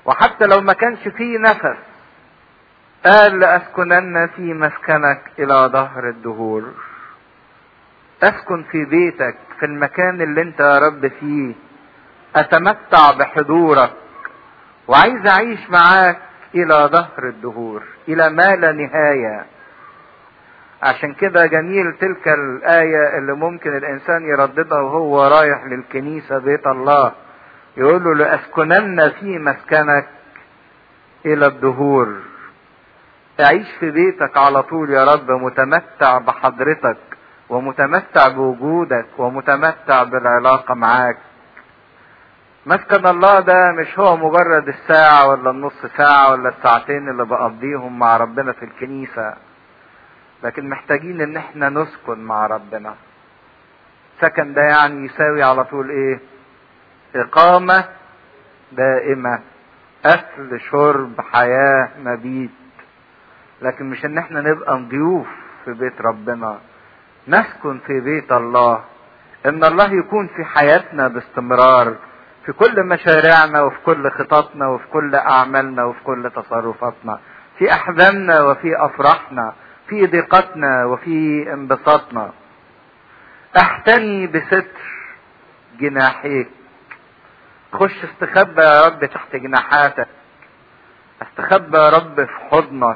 وحتى لو ما كانش فيه نفس قال لأسكنن في مسكنك إلى ظهر الدهور أسكن في بيتك في المكان اللي أنت يا رب فيه أتمتع بحضورك وعايز أعيش معاك إلى ظهر الدهور إلى ما لا نهاية عشان كده جميل تلك الآية اللي ممكن الإنسان يرددها وهو رايح للكنيسة بيت الله يقول له لأسكنن في مسكنك إلى الدهور أعيش في بيتك على طول يا رب متمتع بحضرتك ومتمتع بوجودك ومتمتع بالعلاقة معاك مسكن الله ده مش هو مجرد الساعة ولا النص ساعة ولا الساعتين اللي بقضيهم مع ربنا في الكنيسة لكن محتاجين ان احنا نسكن مع ربنا سكن ده يعني يساوي على طول ايه اقامة دائمة اكل شرب حياة مبيت لكن مش ان احنا نبقى ضيوف في بيت ربنا نسكن في بيت الله ان الله يكون في حياتنا باستمرار في كل مشاريعنا وفي كل خططنا وفي كل اعمالنا وفي كل تصرفاتنا في احزاننا وفي افراحنا في ضيقتنا وفي انبساطنا احتمي بستر جناحيك خش استخبى يا رب تحت جناحاتك استخبى يا رب في حضنك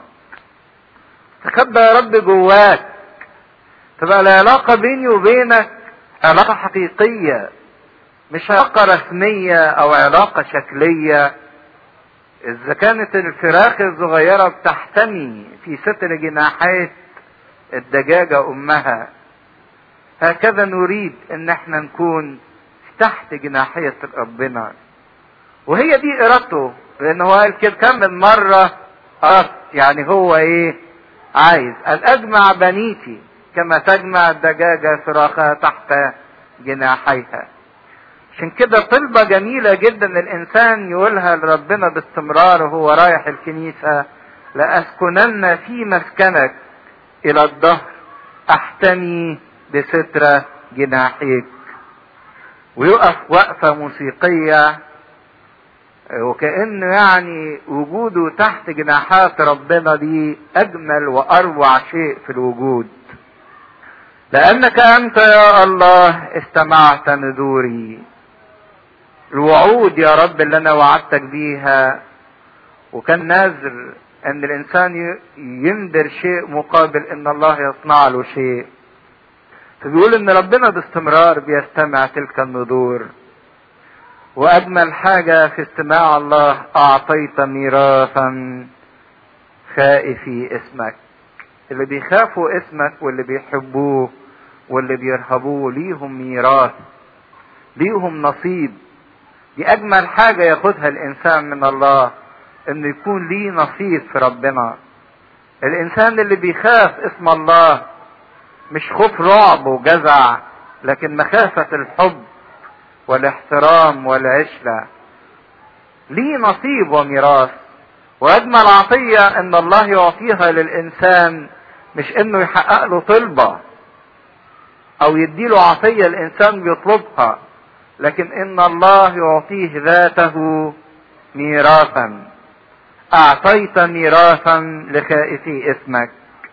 استخبى يا رب جواك تبقى العلاقة بيني وبينك علاقة حقيقية مش علاقة رسمية او علاقة شكلية اذا كانت الفراخ الصغيرة بتحتمي في ستر جناحات الدجاجة امها هكذا نريد ان احنا نكون تحت جناحية ربنا وهي دي ارادته لان هو قال كده كم من مرة اردت يعني هو ايه عايز ان اجمع بنيتي كما تجمع الدجاجة فراخها تحت جناحيها عشان كده طلبة جميلة جدا الإنسان يقولها لربنا باستمرار وهو رايح الكنيسة لأسكنن في مسكنك إلى الظهر أحتمي بستر جناحيك ويقف وقفة موسيقية وكأنه يعني وجوده تحت جناحات ربنا دي أجمل وأروع شيء في الوجود لأنك أنت يا الله استمعت نذوري الوعود يا رب اللي انا وعدتك بيها وكان نذر ان الانسان ينذر شيء مقابل ان الله يصنع له شيء فبيقول ان ربنا باستمرار بيستمع تلك النذور واجمل حاجة في استماع الله اعطيت ميراثا خائفي اسمك اللي بيخافوا اسمك واللي بيحبوه واللي بيرهبوه ليهم ميراث ليهم نصيب دي اجمل حاجه ياخدها الانسان من الله انه يكون ليه نصيب في ربنا الانسان اللي بيخاف اسم الله مش خوف رعب وجزع لكن مخافه الحب والاحترام والعشره ليه نصيب وميراث واجمل عطيه ان الله يعطيها للانسان مش انه يحقق له طلبه او يديله عطيه الانسان بيطلبها لكن ان الله يعطيه ذاته ميراثا اعطيت ميراثا لخائفي اسمك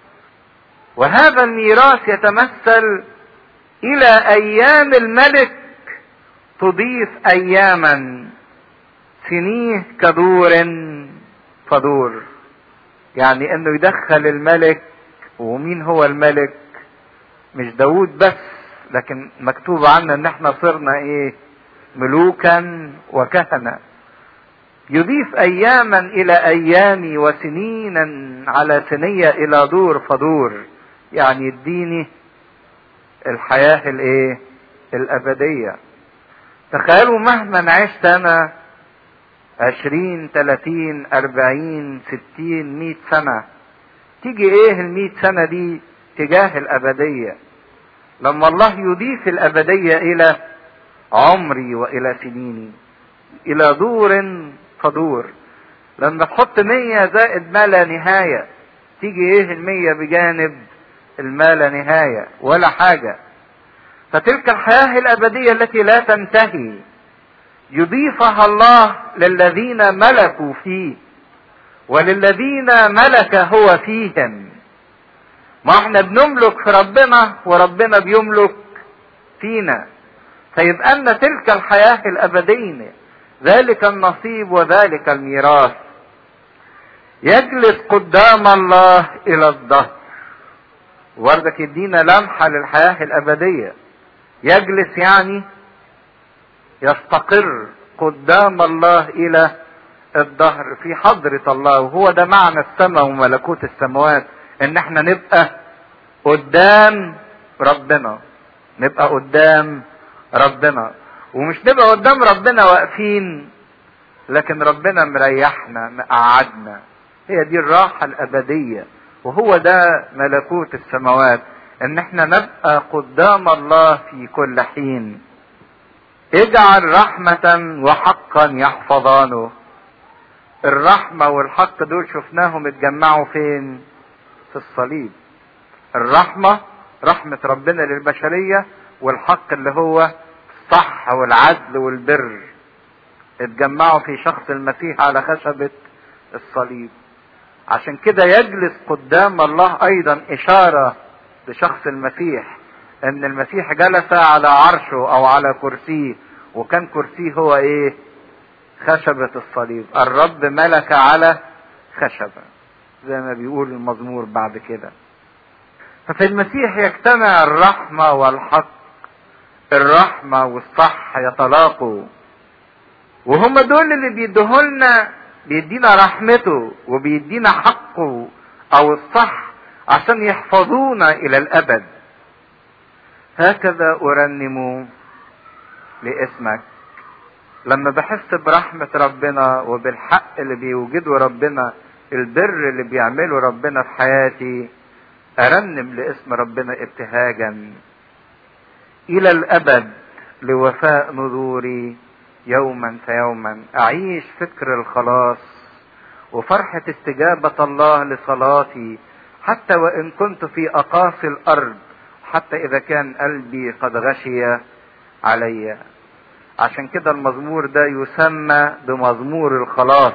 وهذا الميراث يتمثل الى ايام الملك تضيف اياما سنيه كدور فدور يعني انه يدخل الملك ومين هو الملك مش داود بس لكن مكتوب عنا ان احنا صرنا ايه ملوكا وكهنة يضيف اياما الى ايامي وسنينا على سنية الى دور فدور يعني يديني الحياة الايه الابدية تخيلوا مهما عشت انا عشرين تلاتين اربعين ستين مئة سنة تيجي ايه المئة سنة دي تجاه الابدية لما الله يضيف الابدية الى عمري والى سنيني الى دور فدور لما تحط مية زائد ما لا نهاية تيجي ايه المية بجانب الما لا نهاية ولا حاجة فتلك الحياة الابدية التي لا تنتهي يضيفها الله للذين ملكوا فيه وللذين ملك هو فيهم ما احنا بنملك في ربنا وربنا بيملك فينا فيبقى لنا تلك الحياة الأبدية ذلك النصيب وذلك الميراث يجلس قدام الله إلى الظهر وردك يدينا لمحة للحياة الأبدية يجلس يعني يستقر قدام الله إلى الظهر في حضرة الله وهو ده معنى السماء وملكوت السماوات ان احنا نبقى قدام ربنا نبقى قدام ربنا ومش نبقى قدام ربنا واقفين لكن ربنا مريحنا مقعدنا هي دي الراحة الأبدية وهو ده ملكوت السماوات ان احنا نبقى قدام الله في كل حين اجعل رحمة وحقا يحفظانه الرحمة والحق دول شفناهم اتجمعوا فين في الصليب الرحمة رحمة ربنا للبشرية والحق اللي هو الصح والعدل والبر اتجمعوا في شخص المسيح على خشبة الصليب عشان كده يجلس قدام الله ايضا اشارة لشخص المسيح ان المسيح جلس على عرشه او على كرسيه وكان كرسيه هو ايه خشبة الصليب الرب ملك على خشبة زي ما بيقول المزمور بعد كده ففي المسيح يجتمع الرحمة والحق الرحمة والصح يتلاقوا وهم دول اللي بيديهولنا بيدينا رحمته وبيدينا حقه او الصح عشان يحفظونا الى الابد هكذا ارنم لاسمك لما بحس برحمة ربنا وبالحق اللي بيوجده ربنا البر اللي بيعمله ربنا في حياتي ارنم لاسم ربنا ابتهاجا الى الابد لوفاء نذوري يوما فيوما اعيش فكر الخلاص وفرحة استجابة الله لصلاتي حتى وان كنت في اقاصي الارض حتى اذا كان قلبي قد غشي علي عشان كده المزمور ده يسمى بمزمور الخلاص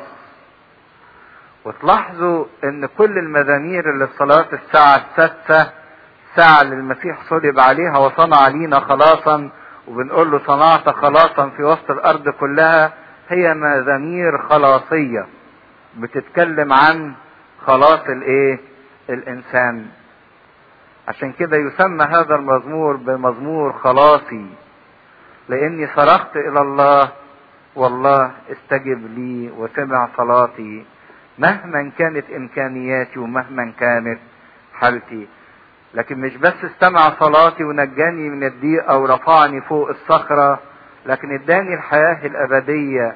وتلاحظوا ان كل المزامير اللي في صلاة الساعة السادسة ساعة اللي المسيح صلب عليها وصنع لينا خلاصا وبنقول له صنعت خلاصا في وسط الارض كلها هي مزامير خلاصية بتتكلم عن خلاص الايه الانسان عشان كده يسمى هذا المزمور بمزمور خلاصي لاني صرخت الى الله والله استجب لي وسمع صلاتي مهما كانت امكانياتي ومهما كانت حالتي لكن مش بس استمع صلاتي ونجاني من الضيقة ورفعني فوق الصخرة لكن اداني الحياة الابدية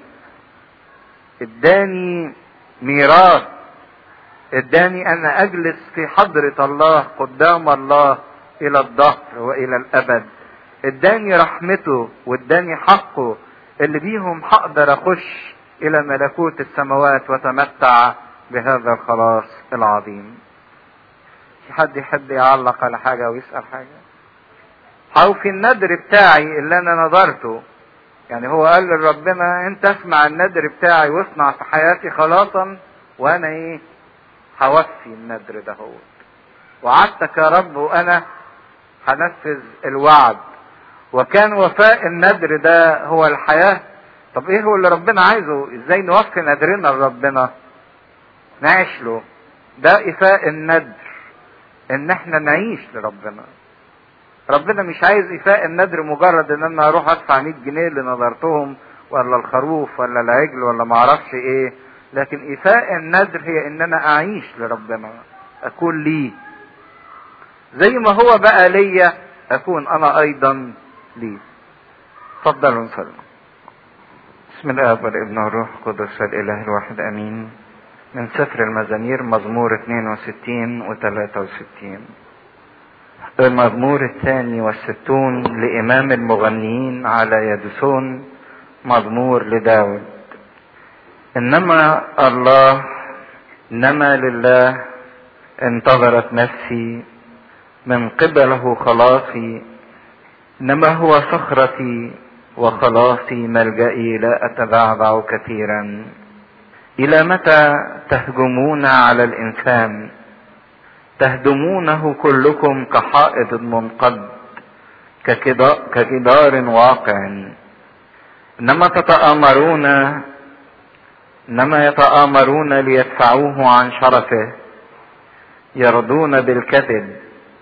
اداني ميراث اداني ان اجلس في حضرة الله قدام الله الى الظهر والى الابد اداني رحمته واداني حقه اللي بيهم هقدر اخش الى ملكوت السماوات واتمتع بهذا الخلاص العظيم في حد يحب يعلق على حاجة ويسأل حاجة او في الندر بتاعي اللي انا نظرته يعني هو قال لربنا انت اسمع الندر بتاعي واصنع في حياتي خلاصا وانا ايه هوفي الندر ده هو وعدتك يا رب وانا هنفذ الوعد وكان وفاء الندر ده هو الحياة طب ايه هو اللي ربنا عايزه ازاي نوفي ندرنا لربنا نعيش له ده إفاء الندر ان احنا نعيش لربنا ربنا مش عايز إفاء الندر مجرد ان انا اروح ادفع 100 جنيه اللي نظرتهم ولا الخروف ولا العجل ولا معرفش ايه لكن إفاء الندر هي ان انا اعيش لربنا اكون ليه زي ما هو بقى ليا اكون انا ايضا ليه تفضلوا نصلي بسم الاب والابن والروح القدس الاله الواحد امين من سفر المزامير مزمور 62 و 63 المزمور الثاني والستون لإمام المغنيين على يدسون مزمور لداود إنما الله إنما لله انتظرت نفسي من قبله خلاصي إنما هو صخرتي وخلاصي ملجئي لا اتبعبع كثيرا الى متى تهجمون على الانسان تهدمونه كلكم كحائط منقض كجدار واقع انما تتآمرون انما يتآمرون ليدفعوه عن شرفه يرضون بالكذب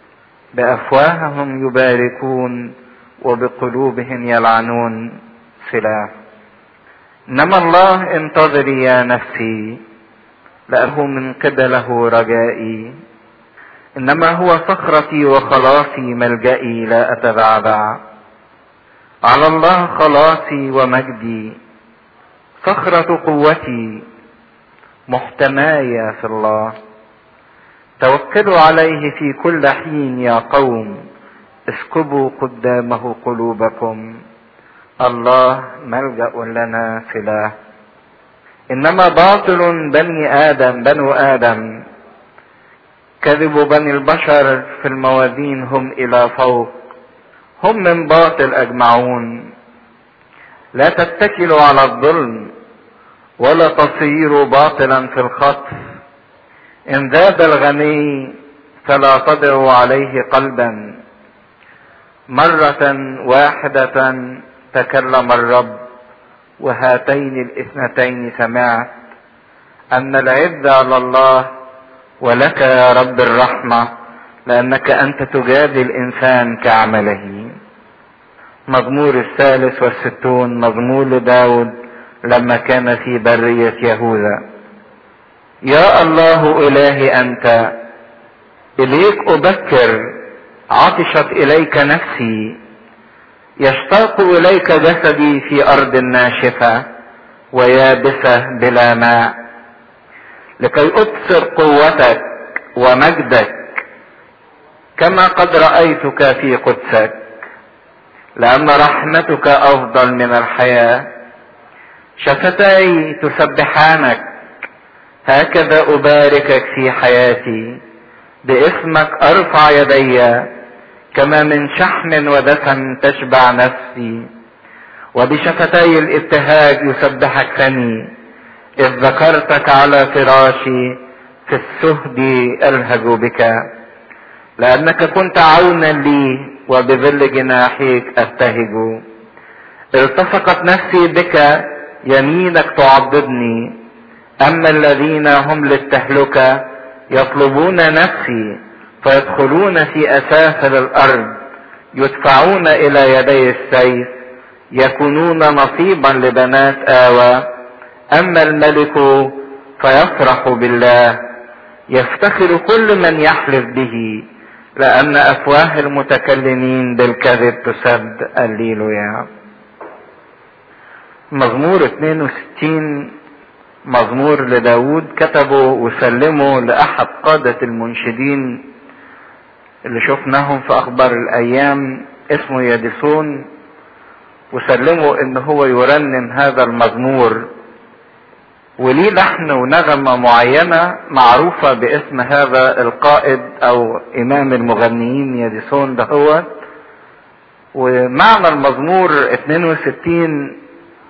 بافواههم يباركون وبقلوبهم يلعنون سلاح انما الله انتظري يا نفسي لأنه من قبله رجائي انما هو صخرتي وخلاصي ملجئي لا اتبعبع على الله خلاصي ومجدي صخرة قوتي محتمايا في الله توكلوا عليه في كل حين يا قوم اسكبوا قدامه قلوبكم الله ملجا لنا سلاح انما باطل بني ادم بنو ادم كذب بني البشر في الموازين هم الى فوق هم من باطل اجمعون لا تتكلوا على الظلم ولا تصيروا باطلا في الخطف ان ذاب الغني فلا تضعوا عليه قلبا مرة واحدة تكلم الرب وهاتين الاثنتين سمعت ان العزة لله ولك يا رب الرحمة لانك انت تجازي الانسان كعمله مزمور الثالث والستون مزمور لداود لما كان في برية يهوذا يا الله الهي انت اليك ابكر عطشت اليك نفسي يشتاق اليك جسدي في ارض ناشفه ويابسه بلا ماء لكي ابصر قوتك ومجدك كما قد رايتك في قدسك لان رحمتك افضل من الحياه شفتي تسبحانك هكذا اباركك في حياتي باسمك ارفع يدي كما من شحم ودسم تشبع نفسي وبشفتي الابتهاج يسبحك فمي اذ ذكرتك على فراشي في السهد الهج بك لانك كنت عونا لي وبظل جناحيك ابتهج التصقت نفسي بك يمينك تعضدني اما الذين هم للتهلكه يطلبون نفسي فيدخلون في اسافل الارض يدفعون الى يدي السيف يكونون نصيبا لبنات اوى اما الملك فيفرح بالله يفتخر كل من يحلف به لان افواه المتكلمين بالكذب تسد الليلويا مزمور 62 مزمور لداود كتبه وسلمه لأحد قادة المنشدين اللي شفناهم في أخبار الأيام اسمه يدسون وسلمه إن هو يرنم هذا المزمور وليه لحن ونغمة معينة معروفة باسم هذا القائد أو إمام المغنيين يدسون دهوت ومعنى المزمور 62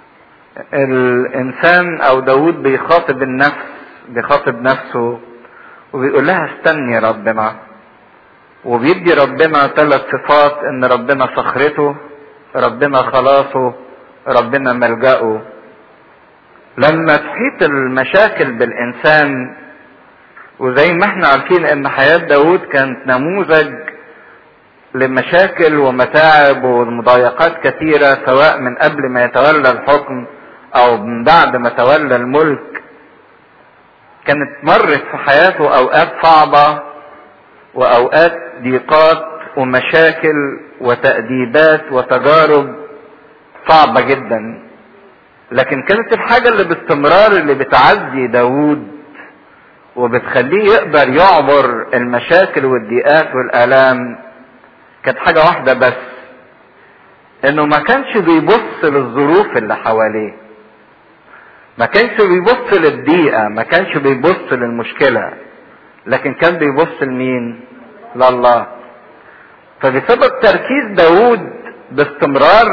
الانسان او داود بيخاطب النفس بيخاطب نفسه وبيقول لها استني ربنا وبيدي ربنا ثلاث صفات ان ربنا صخرته ربنا خلاصه ربنا ملجأه لما تحيط المشاكل بالانسان وزي ما احنا عارفين ان حياة داود كانت نموذج لمشاكل ومتاعب ومضايقات كثيرة سواء من قبل ما يتولى الحكم او من بعد ما تولى الملك كانت مرت في حياته اوقات صعبة واوقات ضيقات ومشاكل وتأديبات وتجارب صعبة جدا لكن كانت الحاجة اللي باستمرار اللي بتعزي داود وبتخليه يقدر يعبر المشاكل والضيقات والآلام كانت حاجة واحدة بس انه ما كانش بيبص للظروف اللي حواليه ما كانش بيبص للضيقة ما كانش بيبص للمشكلة لكن كان بيبص لمين لله فبسبب تركيز داود باستمرار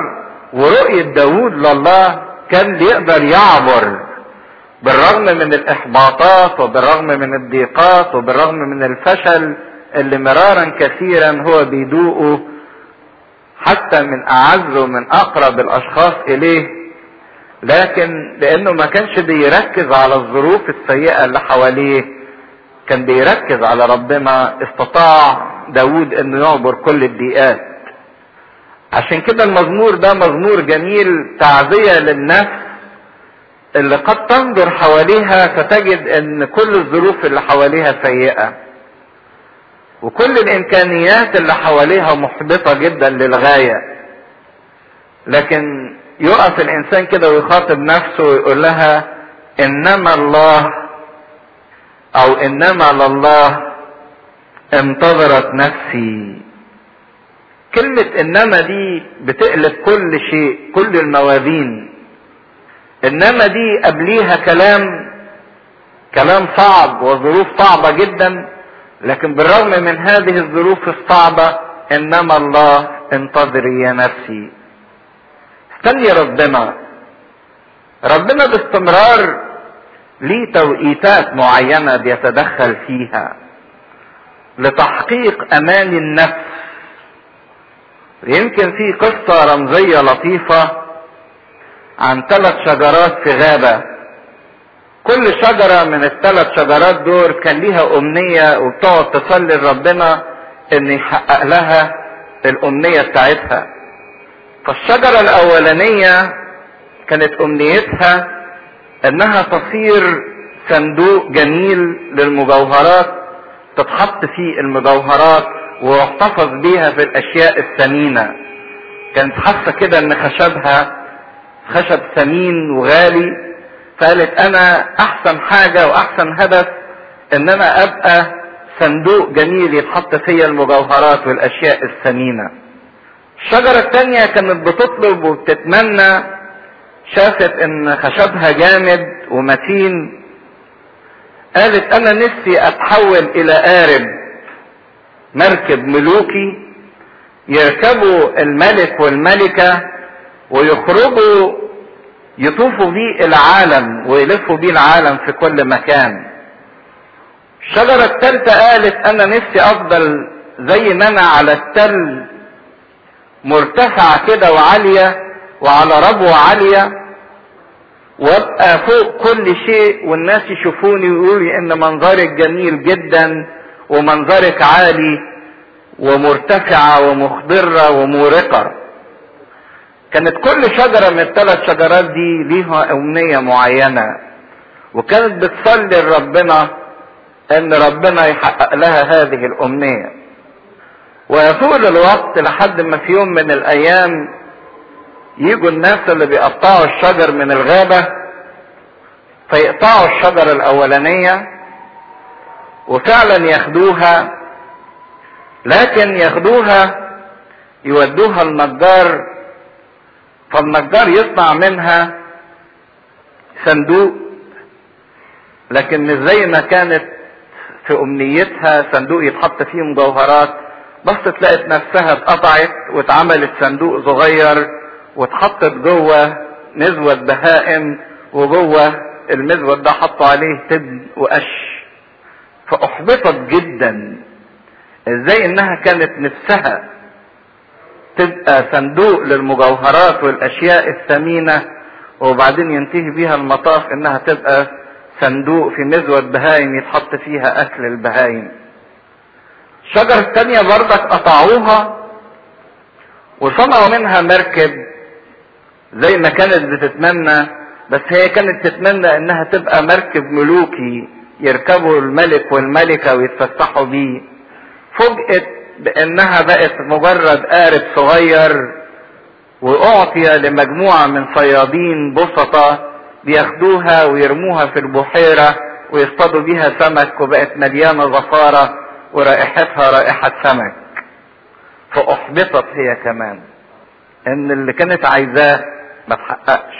ورؤية داود لله كان بيقدر يعبر بالرغم من الإحباطات وبالرغم من الضيقات وبالرغم من الفشل اللي مرارا كثيرا هو بيدوقه حتى من أعز ومن أقرب الأشخاص إليه لكن لأنه ما كانش بيركز على الظروف السيئة اللي حواليه كان بيركز على ربنا استطاع داود انه يعبر كل الضيقات عشان كده المزمور ده مزمور جميل تعزية للنفس اللي قد تنظر حواليها فتجد ان كل الظروف اللي حواليها سيئة وكل الامكانيات اللي حواليها محبطة جدا للغاية لكن يقف الانسان كده ويخاطب نفسه ويقول لها انما الله او انما لله انتظرت نفسي كلمة انما دي بتقلب كل شيء كل الموازين انما دي قبليها كلام كلام صعب وظروف صعبة جدا لكن بالرغم من هذه الظروف الصعبة انما الله انتظري يا نفسي استني ربنا ربنا باستمرار ليه توقيتات معينة بيتدخل فيها لتحقيق امان النفس يمكن في قصة رمزية لطيفة عن ثلاث شجرات في غابة كل شجرة من الثلاث شجرات دول كان ليها أمنية وبتقعد تصلي لربنا إن يحقق لها الأمنية بتاعتها فالشجرة الأولانية كانت أمنيتها إنها تصير صندوق جميل للمجوهرات تتحط فيه المجوهرات واحتفظ بيها في الاشياء الثمينة كانت حاسة كده ان خشبها خشب ثمين وغالي فقالت انا احسن حاجة واحسن هدف ان انا ابقى صندوق جميل يتحط فيا المجوهرات والاشياء الثمينة الشجرة التانية كانت بتطلب وبتتمنى شافت ان خشبها جامد ومتين قالت انا نفسي اتحول الى قارب مركب ملوكي يركبوا الملك والملكة ويخرجوا يطوفوا بيه العالم ويلفوا بيه العالم في كل مكان الشجرة الثالثة قالت انا نفسي افضل زي ما انا على التل مرتفعة كده وعالية وعلى ربوة عالية وابقى فوق كل شيء والناس يشوفوني ويقولوا ان منظرك جميل جدا ومنظرك عالي ومرتفعة ومخضرة ومورقة كانت كل شجرة من الثلاث شجرات دي ليها أمنية معينة وكانت بتصلي لربنا ان ربنا يحقق لها هذه الأمنية ويطول الوقت لحد ما في يوم من الأيام يجوا الناس اللي بيقطعوا الشجر من الغابة فيقطعوا الشجرة الأولانية وفعلا ياخدوها لكن ياخدوها يودوها النجار فالنجار يصنع منها صندوق لكن مش زي ما كانت في امنيتها صندوق يتحط فيه مجوهرات بس تلاقت نفسها اتقطعت واتعملت صندوق صغير واتحطت جوه مزود بهائم وجوه المزود ده حطوا عليه تبن وقش فاحبطت جدا ازاي انها كانت نفسها تبقى صندوق للمجوهرات والاشياء الثمينه وبعدين ينتهي بيها المطاف انها تبقى صندوق في مزود بهايم يتحط فيها اكل البهايم الشجرة التانية برضك قطعوها وصنعوا منها مركب زي ما كانت بتتمنى بس هي كانت تتمنى انها تبقى مركب ملوكي يركبوا الملك والملكة ويتفسحوا بيه فوجئت بانها بقت مجرد قارب صغير واعطي لمجموعة من صيادين بسطة بياخدوها ويرموها في البحيرة ويصطادوا بيها سمك وبقت مليانة زفارة ورائحتها رائحة سمك فأحبطت هي كمان ان اللي كانت عايزاه ما تحققش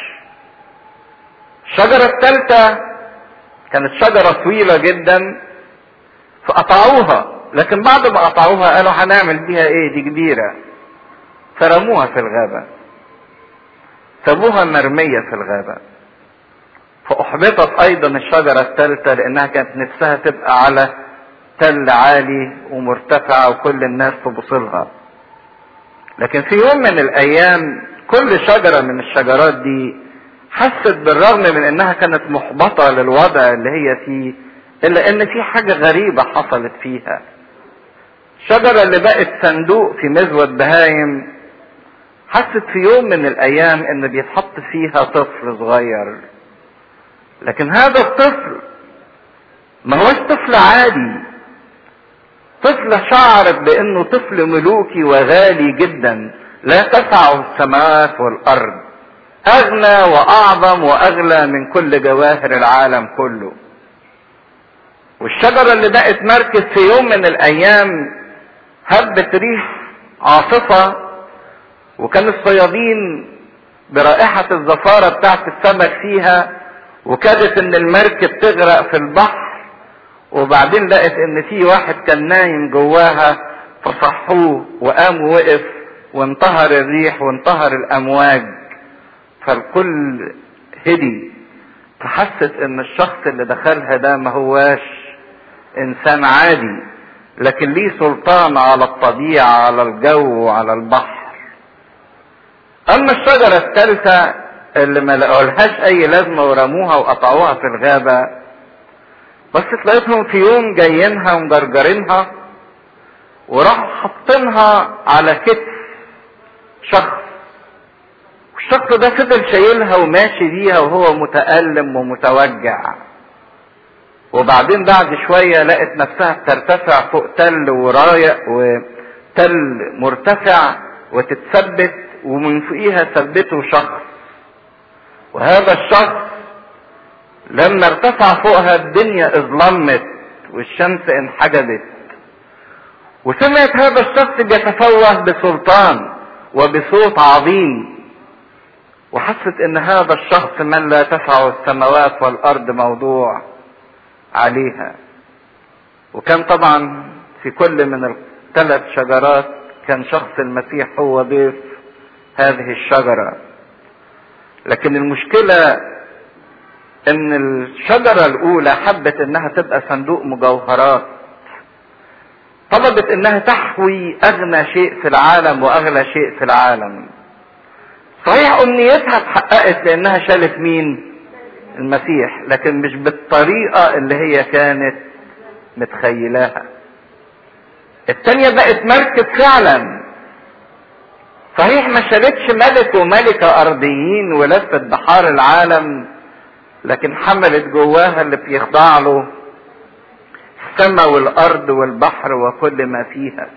الشجرة الثالثة كانت شجرة طويلة جدا فقطعوها لكن بعد ما قطعوها قالوا هنعمل بيها ايه دي كبيرة فرموها في الغابة سابوها مرمية في الغابة فأحبطت أيضا الشجرة الثالثة لأنها كانت نفسها تبقى على تل عالي ومرتفع وكل الناس تبصلها لكن في يوم من الأيام كل شجرة من الشجرات دي حست بالرغم من انها كانت محبطة للوضع اللي هي فيه الا ان في حاجة غريبة حصلت فيها الشجرة اللي بقت صندوق في مزود بهايم حست في يوم من الايام ان بيتحط فيها طفل صغير لكن هذا الطفل ما هوش طفل عادي طفل شعرت بانه طفل ملوكي وغالي جدا لا تسع السماوات والارض اغنى واعظم واغلى من كل جواهر العالم كله والشجره اللي بقت مركز في يوم من الايام هبت ريح عاصفه وكان الصيادين برائحه الزفاره بتاعت السمك فيها وكادت ان المركب تغرق في البحر وبعدين لقت ان في واحد كان نايم جواها فصحوه وقام وقف وانتهر الريح وانتهر الامواج فالكل هدي فحست ان الشخص اللي دخلها ده ما هواش انسان عادي لكن ليه سلطان على الطبيعة على الجو وعلى البحر اما الشجرة الثالثة اللي ما لقولهاش اي لازمة ورموها وقطعوها في الغابة بس تلاقيتهم في يوم جايينها ومجرجرينها وراحوا حاطينها على كتف شخص والشخص ده فضل شايلها وماشي بيها وهو متألم ومتوجع وبعدين بعد شوية لقت نفسها بترتفع فوق تل ورايق وتل مرتفع وتتثبت ومن فوقيها ثبته شخص وهذا الشخص لما ارتفع فوقها الدنيا اظلمت والشمس انحجبت وسمعت هذا الشخص بيتفوه بسلطان وبصوت عظيم وحست ان هذا الشخص من لا تسع السماوات والارض موضوع عليها وكان طبعا في كل من الثلاث شجرات كان شخص المسيح هو ضيف هذه الشجره لكن المشكله ان الشجره الاولى حبت انها تبقى صندوق مجوهرات طلبت انها تحوي اغنى شيء في العالم واغلى شيء في العالم صحيح امنيتها اتحققت لانها شالت مين المسيح لكن مش بالطريقة اللي هي كانت متخيلاها التانية بقت مركب فعلا صحيح ما شالتش ملك وملكة ارضيين ولفت بحار العالم لكن حملت جواها اللي بيخضع له السماء والارض والبحر وكل ما فيها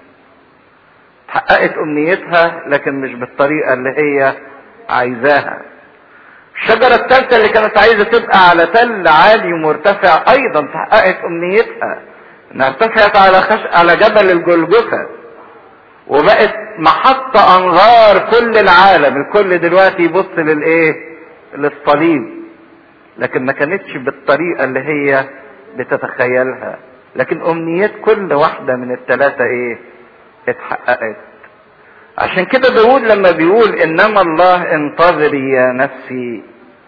حققت امنيتها لكن مش بالطريقة اللي هي عايزاها الشجرة الثالثة اللي كانت عايزة تبقى على تل عالي ومرتفع ايضا حققت امنيتها انها ارتفعت على خش... على جبل الجلجثة وبقت محطة انظار كل العالم الكل دلوقتي يبص للايه للصليب لكن ما كانتش بالطريقة اللي هي بتتخيلها لكن امنيات كل واحدة من الثلاثة ايه اتحققت عشان كده داود لما بيقول انما الله انتظري يا نفسي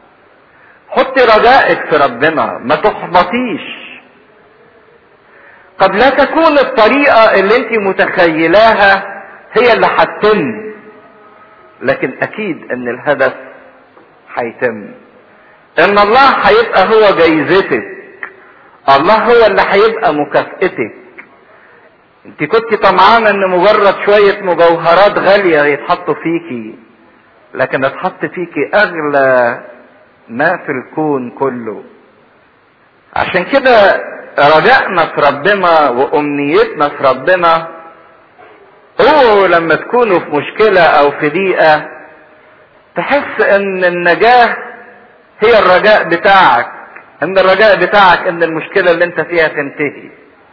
حطي رجائك في ربنا ما تحبطيش قد لا تكون الطريقة اللي انت متخيلاها هي اللي هتتم لكن اكيد ان الهدف هيتم ان الله هيبقى هو جايزتك الله هو اللي هيبقى مكافئتك انت كنت طمعانه ان مجرد شويه مجوهرات غاليه يتحطوا فيكي لكن اتحط فيكي اغلى ما في الكون كله عشان كده رجائنا في ربنا وامنيتنا في ربنا اوعوا لما تكونوا في مشكله او في ضيقه تحس ان النجاه هي الرجاء بتاعك ان الرجاء بتاعك ان المشكله اللي انت فيها تنتهي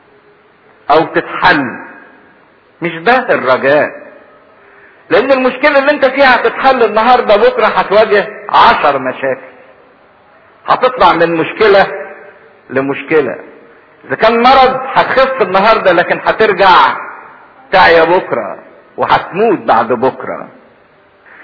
او تتحل مش ده الرجاء لان المشكلة اللي انت فيها هتتحل النهاردة بكرة هتواجه عشر مشاكل هتطلع من مشكلة لمشكلة اذا كان مرض هتخف النهاردة لكن هترجع تعيا بكرة وهتموت بعد بكرة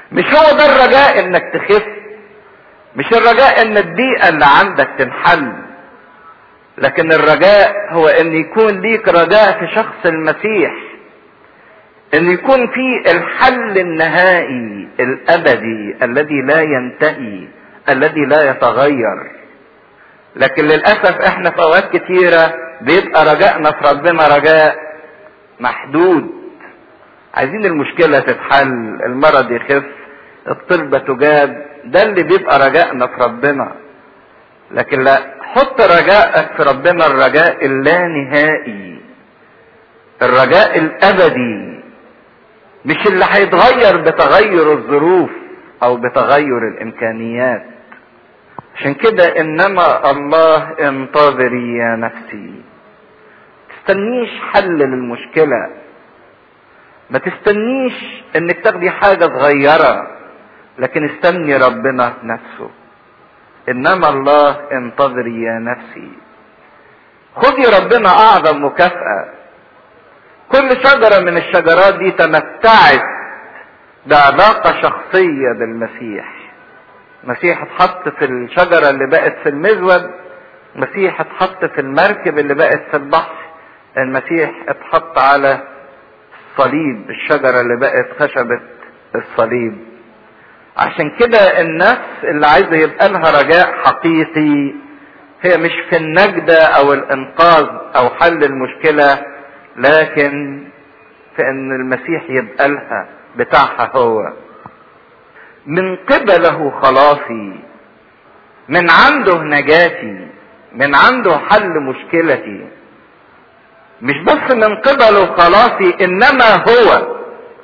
مش هو ده الرجاء انك تخف مش الرجاء ان الضيقة اللي عندك تنحل لكن الرجاء هو ان يكون ليك رجاء في شخص المسيح ان يكون في الحل النهائي الابدي الذي لا ينتهي الذي لا يتغير لكن للاسف احنا في اوقات كتيرة بيبقى رجائنا في ربنا رجاء محدود عايزين المشكلة تتحل المرض يخف الطلبة تجاب ده اللي بيبقى رجائنا في ربنا لكن لا حط رجائك في ربنا الرجاء اللانهائي الرجاء الابدي مش اللي هيتغير بتغير الظروف او بتغير الامكانيات عشان كده انما الله انتظري يا نفسي تستنيش حل للمشكلة ما تستنيش انك تاخدي حاجة صغيرة لكن استني ربنا نفسه انما الله انتظري يا نفسي خذي ربنا اعظم مكافأة كل شجرة من الشجرات دي تمتعت بعلاقة شخصية بالمسيح المسيح اتحط في الشجرة اللي بقت في المزود المسيح اتحط في المركب اللي بقت في البحر المسيح اتحط على الصليب الشجرة اللي بقت خشبة الصليب عشان كده النفس اللي عايزة يبقى لها رجاء حقيقي هي مش في النجدة او الانقاذ او حل المشكلة لكن في ان المسيح يبقى لها بتاعها هو من قبله خلاصي من عنده نجاتي من عنده حل مشكلتي مش بس من قبله خلاصي انما هو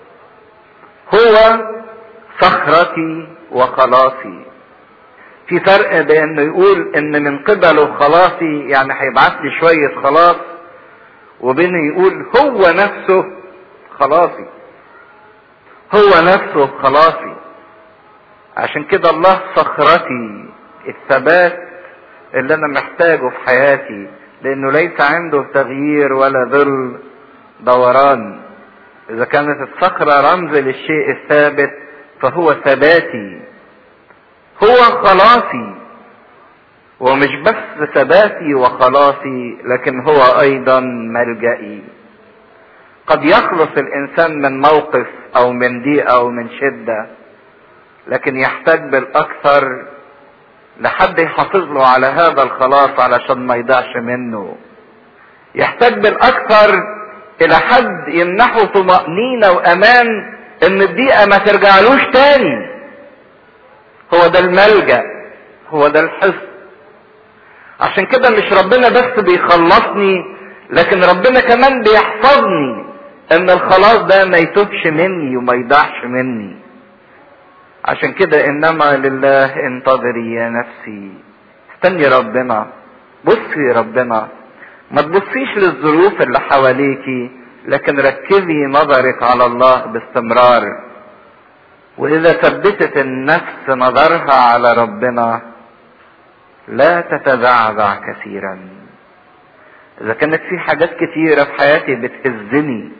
هو صخرتي وخلاصي في فرق بانه يقول ان من قبله خلاصي يعني هيبعت لي شوية خلاص وبين يقول هو نفسه خلاصي هو نفسه خلاصي عشان كده الله صخرتي الثبات اللي انا محتاجه في حياتي لانه ليس عنده تغيير ولا ظل دوران اذا كانت الصخرة رمز للشيء الثابت فهو ثباتي هو خلاصي ومش بس ثباتي وخلاصي لكن هو ايضا ملجئي قد يخلص الانسان من موقف او من ضيقه او من شده لكن يحتاج بالاكثر لحد يحافظ له على هذا الخلاص علشان ما يضيعش منه يحتاج بالاكثر الى حد يمنحه طمأنينة وامان ان الضيقة ما ترجعلوش تاني هو ده الملجأ هو ده الحصن عشان كده مش ربنا بس بيخلصني لكن ربنا كمان بيحفظني ان الخلاص ده ما يتوبش مني وما يضيعش مني عشان كده انما لله انتظري يا نفسي استني ربنا بصي ربنا ما تبصيش للظروف اللي حواليكي لكن ركزي نظرك على الله باستمرار واذا ثبتت النفس نظرها على ربنا لا تتزعزع كثيرا اذا كانت في حاجات كتيرة في حياتي بتهزني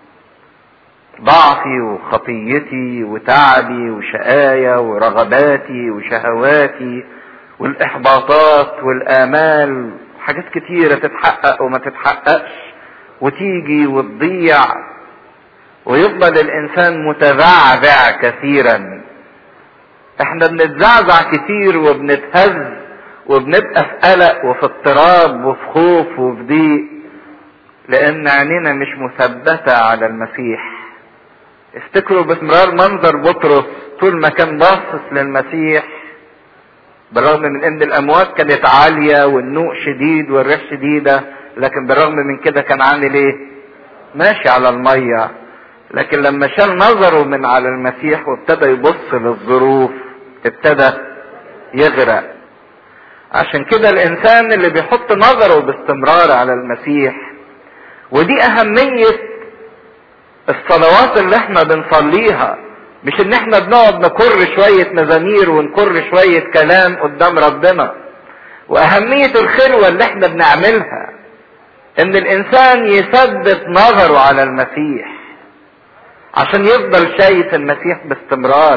ضعفي وخطيتي وتعبي وشقايا ورغباتي وشهواتي والاحباطات والامال حاجات كتيرة تتحقق وما تتحققش وتيجي وتضيع ويفضل الانسان متزعزع كثيرا احنا بنتزعزع كتير وبنتهز وبنبقى في قلق وفي اضطراب وفي خوف وفي ضيق لان عينينا مش مثبتة على المسيح افتكروا باستمرار منظر بطرس طول ما كان باصص للمسيح بالرغم من ان الاموات كانت عالية والنوء شديد والريح شديدة لكن بالرغم من كده كان عامل ايه ماشي على المية لكن لما شال نظره من على المسيح وابتدى يبص للظروف ابتدى يغرق عشان كده الانسان اللي بيحط نظره باستمرار على المسيح ودي اهمية الصلوات اللي احنا بنصليها مش ان احنا بنقعد نكر شوية مزامير ونكر شوية كلام قدام ربنا واهمية الخلوة اللي احنا بنعملها ان الانسان يثبت نظره على المسيح عشان يفضل شايف المسيح باستمرار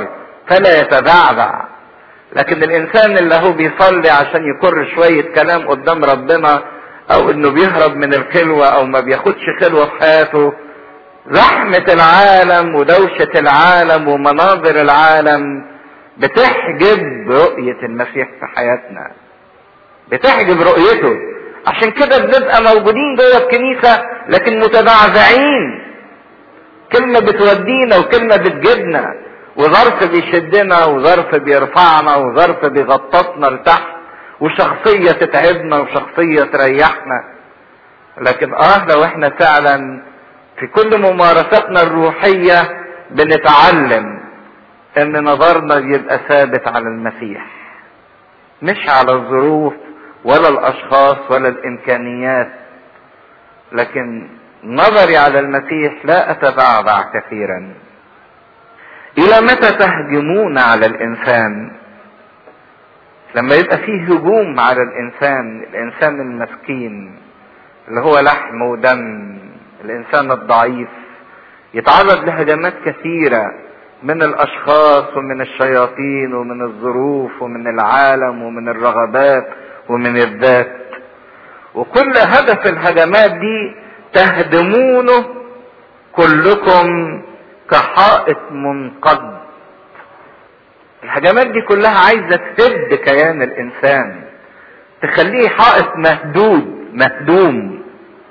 فلا يتبعبع لكن الانسان اللي هو بيصلي عشان يكر شوية كلام قدام ربنا او انه بيهرب من الخلوة او ما بياخدش خلوة في حياته زحمة العالم ودوشة العالم ومناظر العالم بتحجب رؤية المسيح في حياتنا بتحجب رؤيته عشان كده بنبقى موجودين جوه الكنيسة لكن متبعزعين كلمة بتودينا وكلمة بتجيبنا وظرف بيشدنا وظرف بيرفعنا وظرف بيغطسنا لتحت وشخصية تتعبنا وشخصية تريحنا لكن اه لو احنا فعلا في كل ممارساتنا الروحية بنتعلم ان نظرنا يبقى ثابت على المسيح مش على الظروف ولا الاشخاص ولا الامكانيات لكن نظري على المسيح لا اتبعبع كثيرا الى متى تهجمون على الانسان لما يبقى فيه هجوم على الانسان الانسان المسكين اللي هو لحم ودم الانسان الضعيف يتعرض لهجمات كثيره من الاشخاص ومن الشياطين ومن الظروف ومن العالم ومن الرغبات ومن الذات وكل هدف الهجمات دي تهدمونه كلكم كحائط منقض الهجمات دي كلها عايزه تهد كيان الانسان تخليه حائط مهدود مهدوم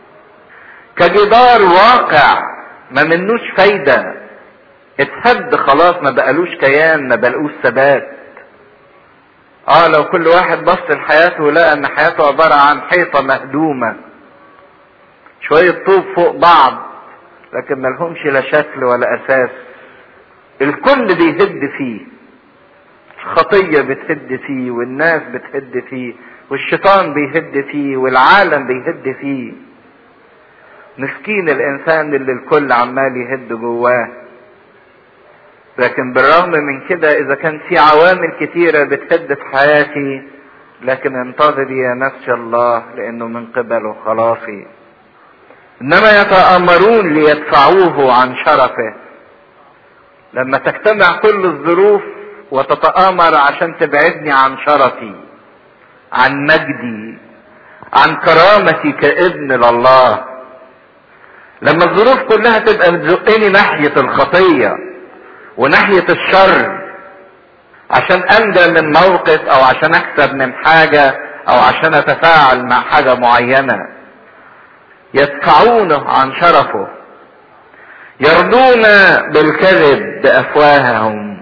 كجدار واقع ما منوش فايده اتهد خلاص ما بقالوش كيان ما بقالوش ثبات اه لو كل واحد بص لحياته لقى ان حياته عبارة عن حيطة مهدومة شوية طوب فوق بعض لكن ملهمش لا شكل ولا اساس الكل بيهد فيه الخطية بتهد فيه والناس بتهد فيه والشيطان بيهد فيه والعالم بيهد فيه مسكين الانسان اللي الكل عمال يهد جواه لكن بالرغم من كده اذا كان في عوامل كتيرة بتهد في حياتي لكن انتظري يا نفس الله لانه من قبله خلاصي انما يتآمرون ليدفعوه عن شرفه لما تجتمع كل الظروف وتتآمر عشان تبعدني عن شرفي عن مجدي عن كرامتي كابن لله لما الظروف كلها تبقى بتزقني ناحية الخطية وناحية الشر عشان انجى من موقف او عشان اكسب من حاجة او عشان اتفاعل مع حاجة معينة يدفعونه عن شرفه يرضون بالكذب بافواههم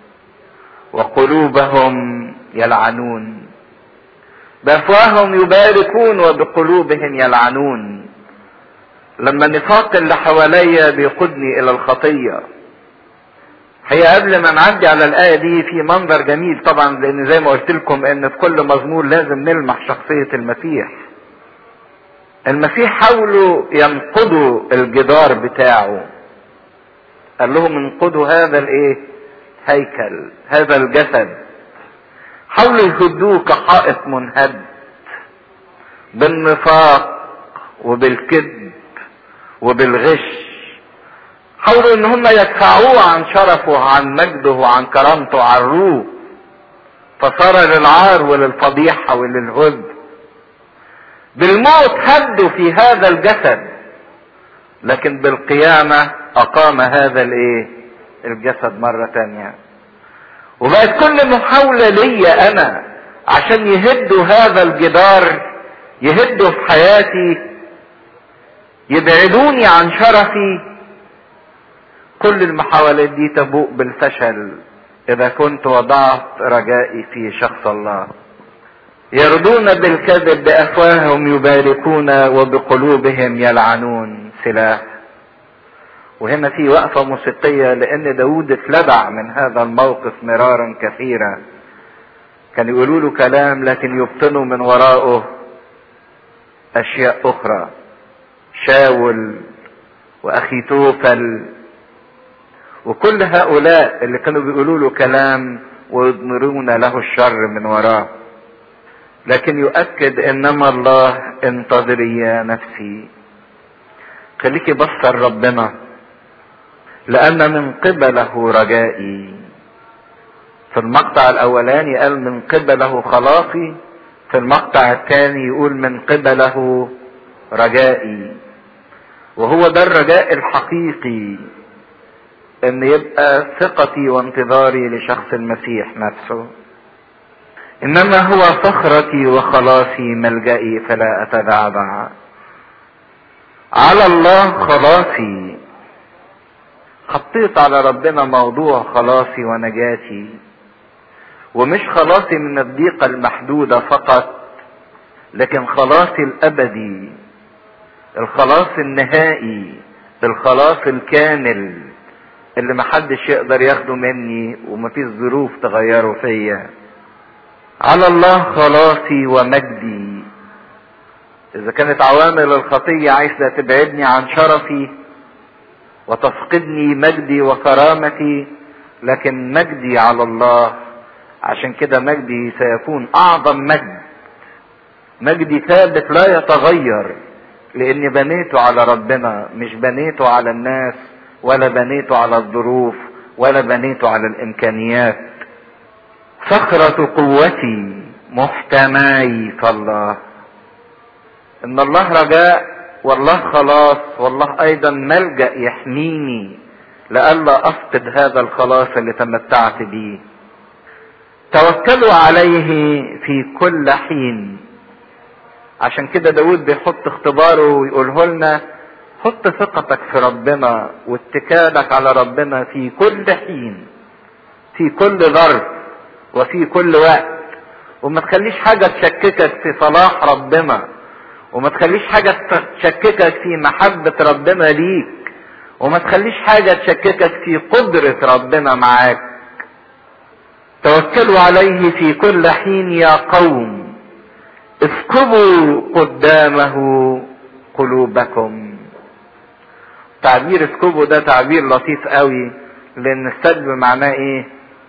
وقلوبهم يلعنون بافواههم يباركون وبقلوبهم يلعنون لما النفاق اللي حواليا بيقودني الى الخطيه هي قبل ما نعدي على الآية دي في منظر جميل طبعا لأن زي ما قلت لكم إن في كل مزمور لازم نلمح شخصية المسيح. المسيح حاولوا ينقضوا الجدار بتاعه. قال لهم انقضوا هذا الإيه؟ هيكل، هذا الجسد. حاولوا يهدوه كحائط منهد. بالنفاق وبالكذب وبالغش حاولوا ان هم يدفعوه عن شرفه عن مجده عن كرامته عروه فصار للعار وللفضيحة وللهد بالموت هدوا في هذا الجسد لكن بالقيامة اقام هذا الايه الجسد مرة تانية وبقت كل محاولة ليا انا عشان يهدوا هذا الجدار يهدوا في حياتي يبعدوني عن شرفي كل المحاولات دي تبوء بالفشل اذا كنت وضعت رجائي في شخص الله يرضون بالكذب بافواههم يباركون وبقلوبهم يلعنون سلاح وهنا في وقفة موسيقية لأن داود اتلدع من هذا الموقف مرارا كثيرا كان يقولوا له كلام لكن يبطنوا من وراءه أشياء أخرى شاول وأخي توفل وكل هؤلاء اللي كانوا بيقولوا له كلام ويضمرون له الشر من وراه لكن يؤكد انما الله انتظري يا نفسي خليكي بصر ربنا لان من قبله رجائي في المقطع الاولاني قال من قبله خلاصي في المقطع الثاني يقول من قبله رجائي وهو ده الرجاء الحقيقي ان يبقى ثقتي وانتظاري لشخص المسيح نفسه انما هو صخرتي وخلاصي ملجئي فلا اتذعذع على الله خلاصي حطيت على ربنا موضوع خلاصي ونجاتي ومش خلاصي من الضيقة المحدودة فقط لكن خلاصي الابدي الخلاص النهائي الخلاص الكامل اللي محدش يقدر ياخده مني ومفيش ظروف تغيره فيا على الله خلاصي ومجدي اذا كانت عوامل الخطية عايزة تبعدني عن شرفي وتفقدني مجدي وكرامتي لكن مجدي على الله عشان كده مجدي سيكون اعظم مجد مجدي ثابت لا يتغير لاني بنيته على ربنا مش بنيته على الناس ولا بنيته على الظروف ولا بنيته على الامكانيات صخرة قوتي محتماي فالله ان الله رجاء والله خلاص والله ايضا ملجأ يحميني لئلا افقد هذا الخلاص اللي تمتعت به توكلوا عليه في كل حين عشان كده داود بيحط اختباره ويقوله لنا حط ثقتك في ربنا واتكالك على ربنا في كل حين في كل ظرف وفي كل وقت وما تخليش حاجة تشككك في صلاح ربنا وما تخليش حاجة تشككك في محبة ربنا ليك وما تخليش حاجة تشككك في قدرة ربنا معاك توكلوا عليه في كل حين يا قوم اسكبوا قدامه قلوبكم تعبير اسكبوا ده تعبير لطيف قوي لان السلب معناه ايه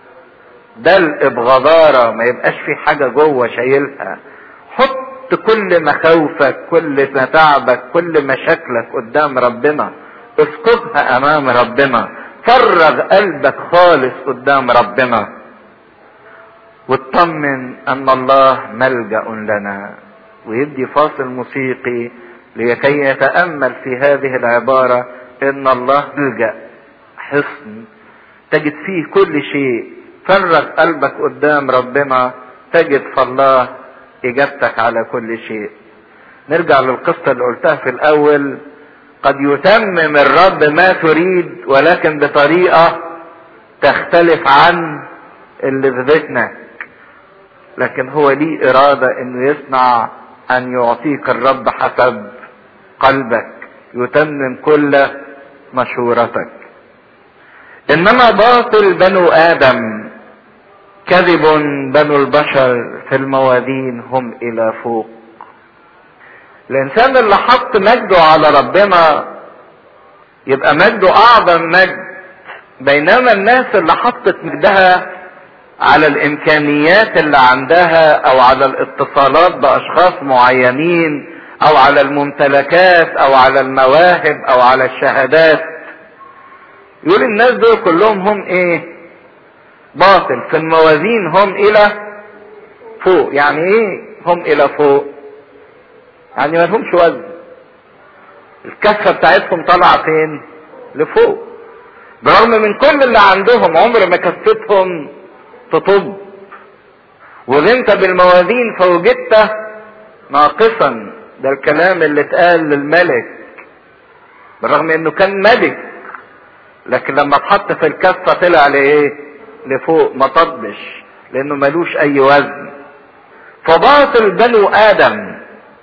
دلق بغضارة ما يبقاش في حاجة جوه شايلها حط كل مخاوفك كل متاعبك كل مشاكلك قدام ربنا اسكبها امام ربنا فرغ قلبك خالص قدام ربنا واطمن ان الله ملجا لنا ويدي فاصل موسيقي لكي يتامل في هذه العباره ان الله ملجا حصن تجد فيه كل شيء فرغ قلبك قدام ربنا تجد في الله اجابتك على كل شيء نرجع للقصه اللي قلتها في الاول قد يتمم الرب ما تريد ولكن بطريقه تختلف عن اللي في ذهنك لكن هو ليه إرادة إنه يصنع أن يعطيك الرب حسب قلبك يتمم كل مشورتك إنما باطل بنو آدم كذب بنو البشر في الموازين هم إلى فوق الإنسان اللي حط مجده على ربنا يبقى مجده أعظم مجد بينما الناس اللي حطت مجدها على الامكانيات اللي عندها او على الاتصالات باشخاص معينين او على الممتلكات او على المواهب او على الشهادات يقول الناس دول كلهم هم ايه باطل في الموازين هم الى فوق يعني ايه هم الى فوق يعني ما لهمش وزن الكفه بتاعتهم طالعه فين لفوق برغم من كل اللي عندهم عمر ما كفتهم تطب وغنت بالموازين فوجدت ناقصا ده الكلام اللي اتقال للملك بالرغم انه كان ملك لكن لما اتحط في الكفه طلع لايه لفوق ما طبش لانه ملوش اي وزن فباطل بنو ادم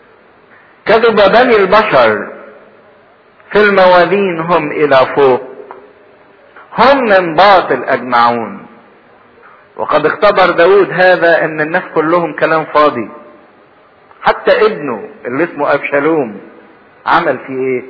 كذب بني البشر في الموازين هم الى فوق هم من باطل اجمعون وقد اختبر داود هذا ان الناس كلهم كلام فاضي حتى ابنه اللي اسمه ابشالوم عمل فيه ايه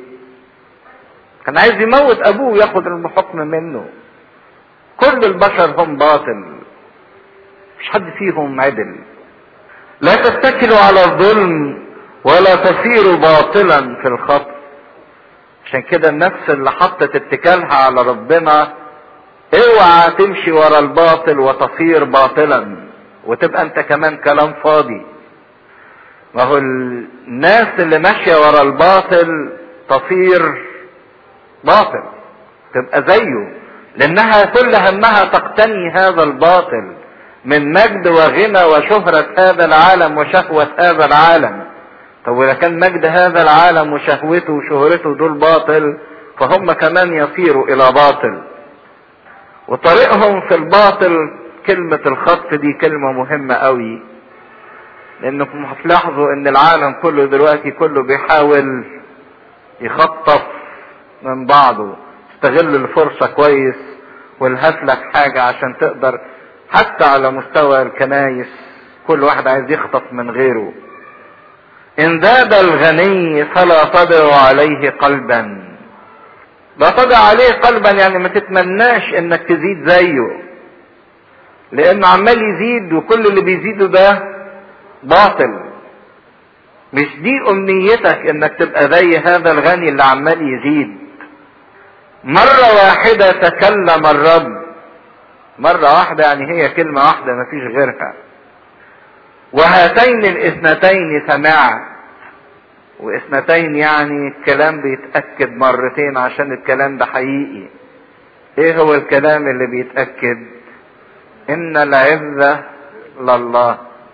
كان عايز يموت ابوه وياخد الحكم منه كل البشر هم باطل مش حد فيهم عدل لا تتكلوا على الظلم ولا تصيروا باطلا في الخطر عشان كده النفس اللي حطت اتكالها على ربنا اوعى تمشي ورا الباطل وتصير باطلا وتبقى انت كمان كلام فاضي ما هو الناس اللي ماشيه ورا الباطل تصير باطل تبقى زيه لانها كل همها تقتني هذا الباطل من مجد وغنى وشهرة هذا العالم وشهوة هذا العالم طب واذا كان مجد هذا العالم وشهوته وشهرته دول باطل فهم كمان يصيروا الى باطل وطريقهم في الباطل كلمة الخطف دي كلمة مهمة قوي لانكم هتلاحظوا ان العالم كله دلوقتي كله بيحاول يخطف من بعضه استغل الفرصة كويس والهات لك حاجة عشان تقدر حتى على مستوى الكنايس كل واحد عايز يخطف من غيره ان ذاب الغني فلا تضع عليه قلبا لا تضع عليه قلبا يعني ما تتمناش انك تزيد زيه لانه عمال يزيد وكل اللي بيزيده ده باطل مش دي امنيتك انك تبقى زي هذا الغني اللي عمال يزيد مرة واحدة تكلم الرب مرة واحدة يعني هي كلمة واحدة مفيش غيرها وهاتين الاثنتين سمعت واثنتين يعني الكلام بيتأكد مرتين عشان الكلام ده حقيقي ايه هو الكلام اللي بيتأكد ان العزة لله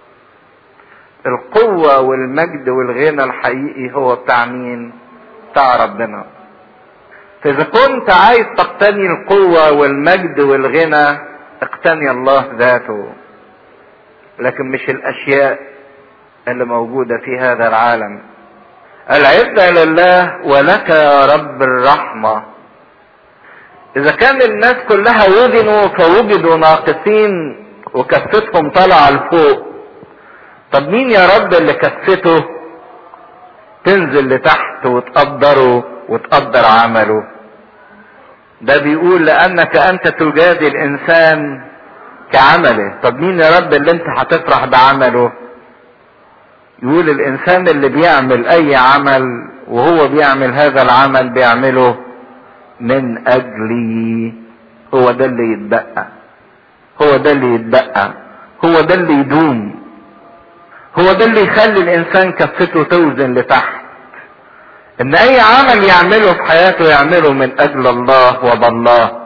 القوة والمجد والغنى الحقيقي هو بتاع مين بتاع ربنا فاذا كنت عايز تقتني القوة والمجد والغنى اقتني الله ذاته لكن مش الاشياء اللي موجودة في هذا العالم العزة لله ولك يا رب الرحمة اذا كان الناس كلها وزنوا فوجدوا ناقصين وكفتهم طالعة لفوق طب مين يا رب اللي كفته تنزل لتحت وتقدره وتقدر عمله ده بيقول لانك انت تجادي الانسان كعمله طب مين يا رب اللي انت هتفرح بعمله يقول الانسان اللي بيعمل اي عمل وهو بيعمل هذا العمل بيعمله من اجلي هو ده اللي يتبقى هو ده اللي يتبقى هو ده اللي يدوم هو ده اللي يخلي الانسان كفته توزن لتحت ان اي عمل يعمله في حياته يعمله من اجل الله وبالله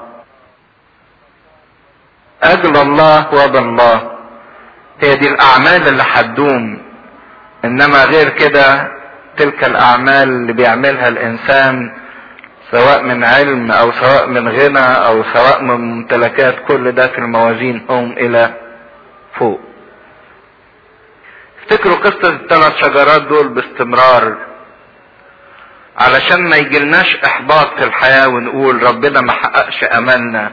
اجل الله وبالله هي دي الاعمال اللي هتدوم انما غير كده تلك الاعمال اللي بيعملها الانسان سواء من علم او سواء من غنى او سواء من ممتلكات كل ده في الموازين هم الى فوق افتكروا قصة الثلاث شجرات دول باستمرار علشان ما يجيلناش احباط في الحياة ونقول ربنا ما حققش املنا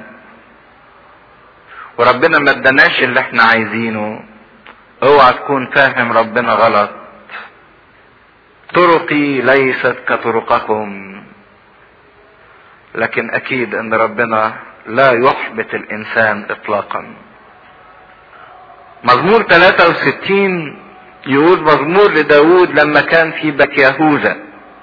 وربنا ما اداناش اللي احنا عايزينه اوعى تكون فاهم ربنا غلط طرقي ليست كطرقكم لكن اكيد ان ربنا لا يحبط الانسان اطلاقا مزمور 63 يقول مزمور لداود لما كان في بك يهوذا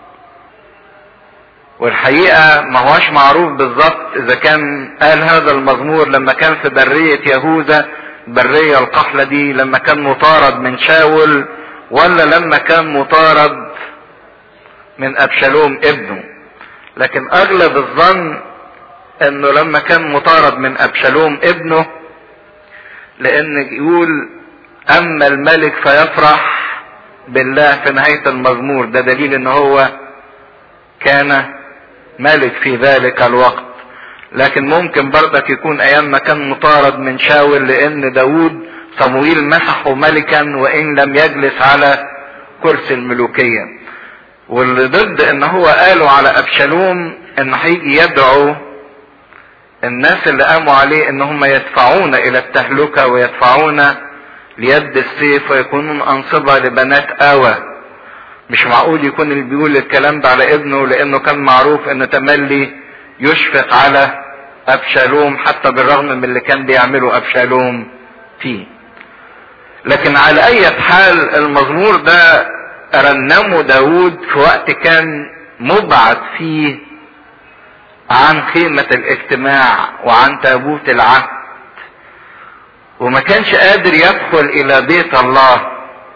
والحقيقة ما هوش معروف بالظبط اذا كان قال هذا المزمور لما كان في برية يهوذا برية القحلة دي لما كان مطارد من شاول ولا لما كان مطارد من ابشالوم ابنه لكن اغلب الظن انه لما كان مطارد من ابشالوم ابنه لان يقول اما الملك فيفرح بالله في نهاية المزمور ده دليل ان هو كان ملك في ذلك الوقت لكن ممكن برضك يكون ايام ما كان مطارد من شاول لان داود صمويل مسحه ملكا وان لم يجلس على كرسي الملوكية واللي ضد ان هو قالوا على ابشالوم انه هيجي يدعو الناس اللي قاموا عليه ان هم يدفعون الى التهلكة ويدفعون ليد السيف ويكونون انصبة لبنات اوى مش معقول يكون اللي بيقول الكلام ده على ابنه لانه كان معروف ان تملي يشفق على ابشالوم حتى بالرغم من اللي كان بيعمله ابشالوم فيه لكن على اي حال المزمور ده رنمه داود في وقت كان مبعد فيه عن خيمة الاجتماع وعن تابوت العهد وما كانش قادر يدخل الى بيت الله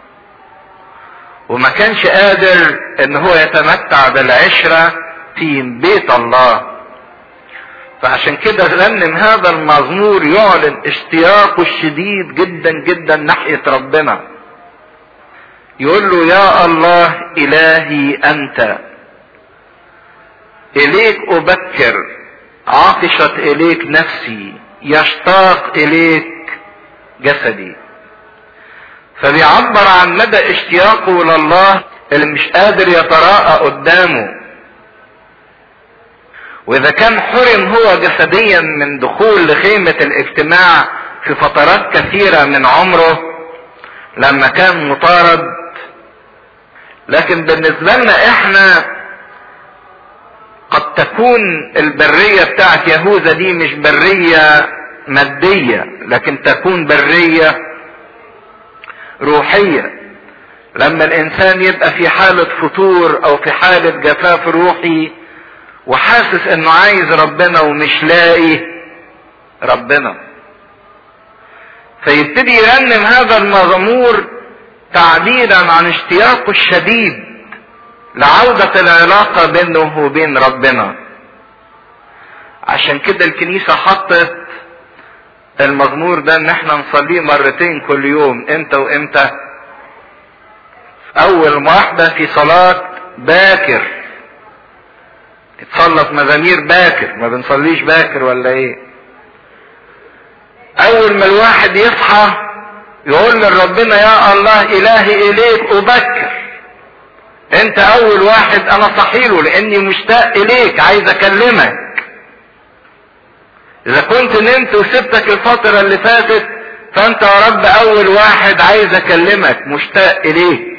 وما كانش قادر ان هو يتمتع بالعشرة في بيت الله فعشان كده غنم هذا المزمور يعلن اشتياقه الشديد جدا جدا ناحية ربنا يقول له يا الله الهي انت اليك ابكر عطشت اليك نفسي يشتاق اليك جسدي فبيعبر عن مدى اشتياقه لله اللي مش قادر يتراءى قدامه واذا كان حرم هو جسديا من دخول لخيمة الاجتماع في فترات كثيرة من عمره لما كان مطارد لكن بالنسبة لنا احنا قد تكون البرية بتاعت يهوذا دي مش برية مادية لكن تكون برية روحية لما الانسان يبقى في حالة فتور او في حالة جفاف روحي وحاسس انه عايز ربنا ومش لاقي ربنا فيبتدي يرنم هذا المزمور تعبيرا عن اشتياقه الشديد لعودة العلاقة بينه وبين ربنا عشان كده الكنيسة حطت المزمور ده ان احنا نصليه مرتين كل يوم امتى وامتى اول واحدة في صلاة باكر تصلى في مزامير باكر ما بنصليش باكر ولا ايه اول ما الواحد يصحى يقول لربنا يا الله الهي اليك ابكر انت اول واحد انا صحيله لاني مشتاق اليك عايز اكلمك اذا كنت نمت وسبتك الفترة اللي فاتت فانت يا رب اول واحد عايز اكلمك مشتاق اليك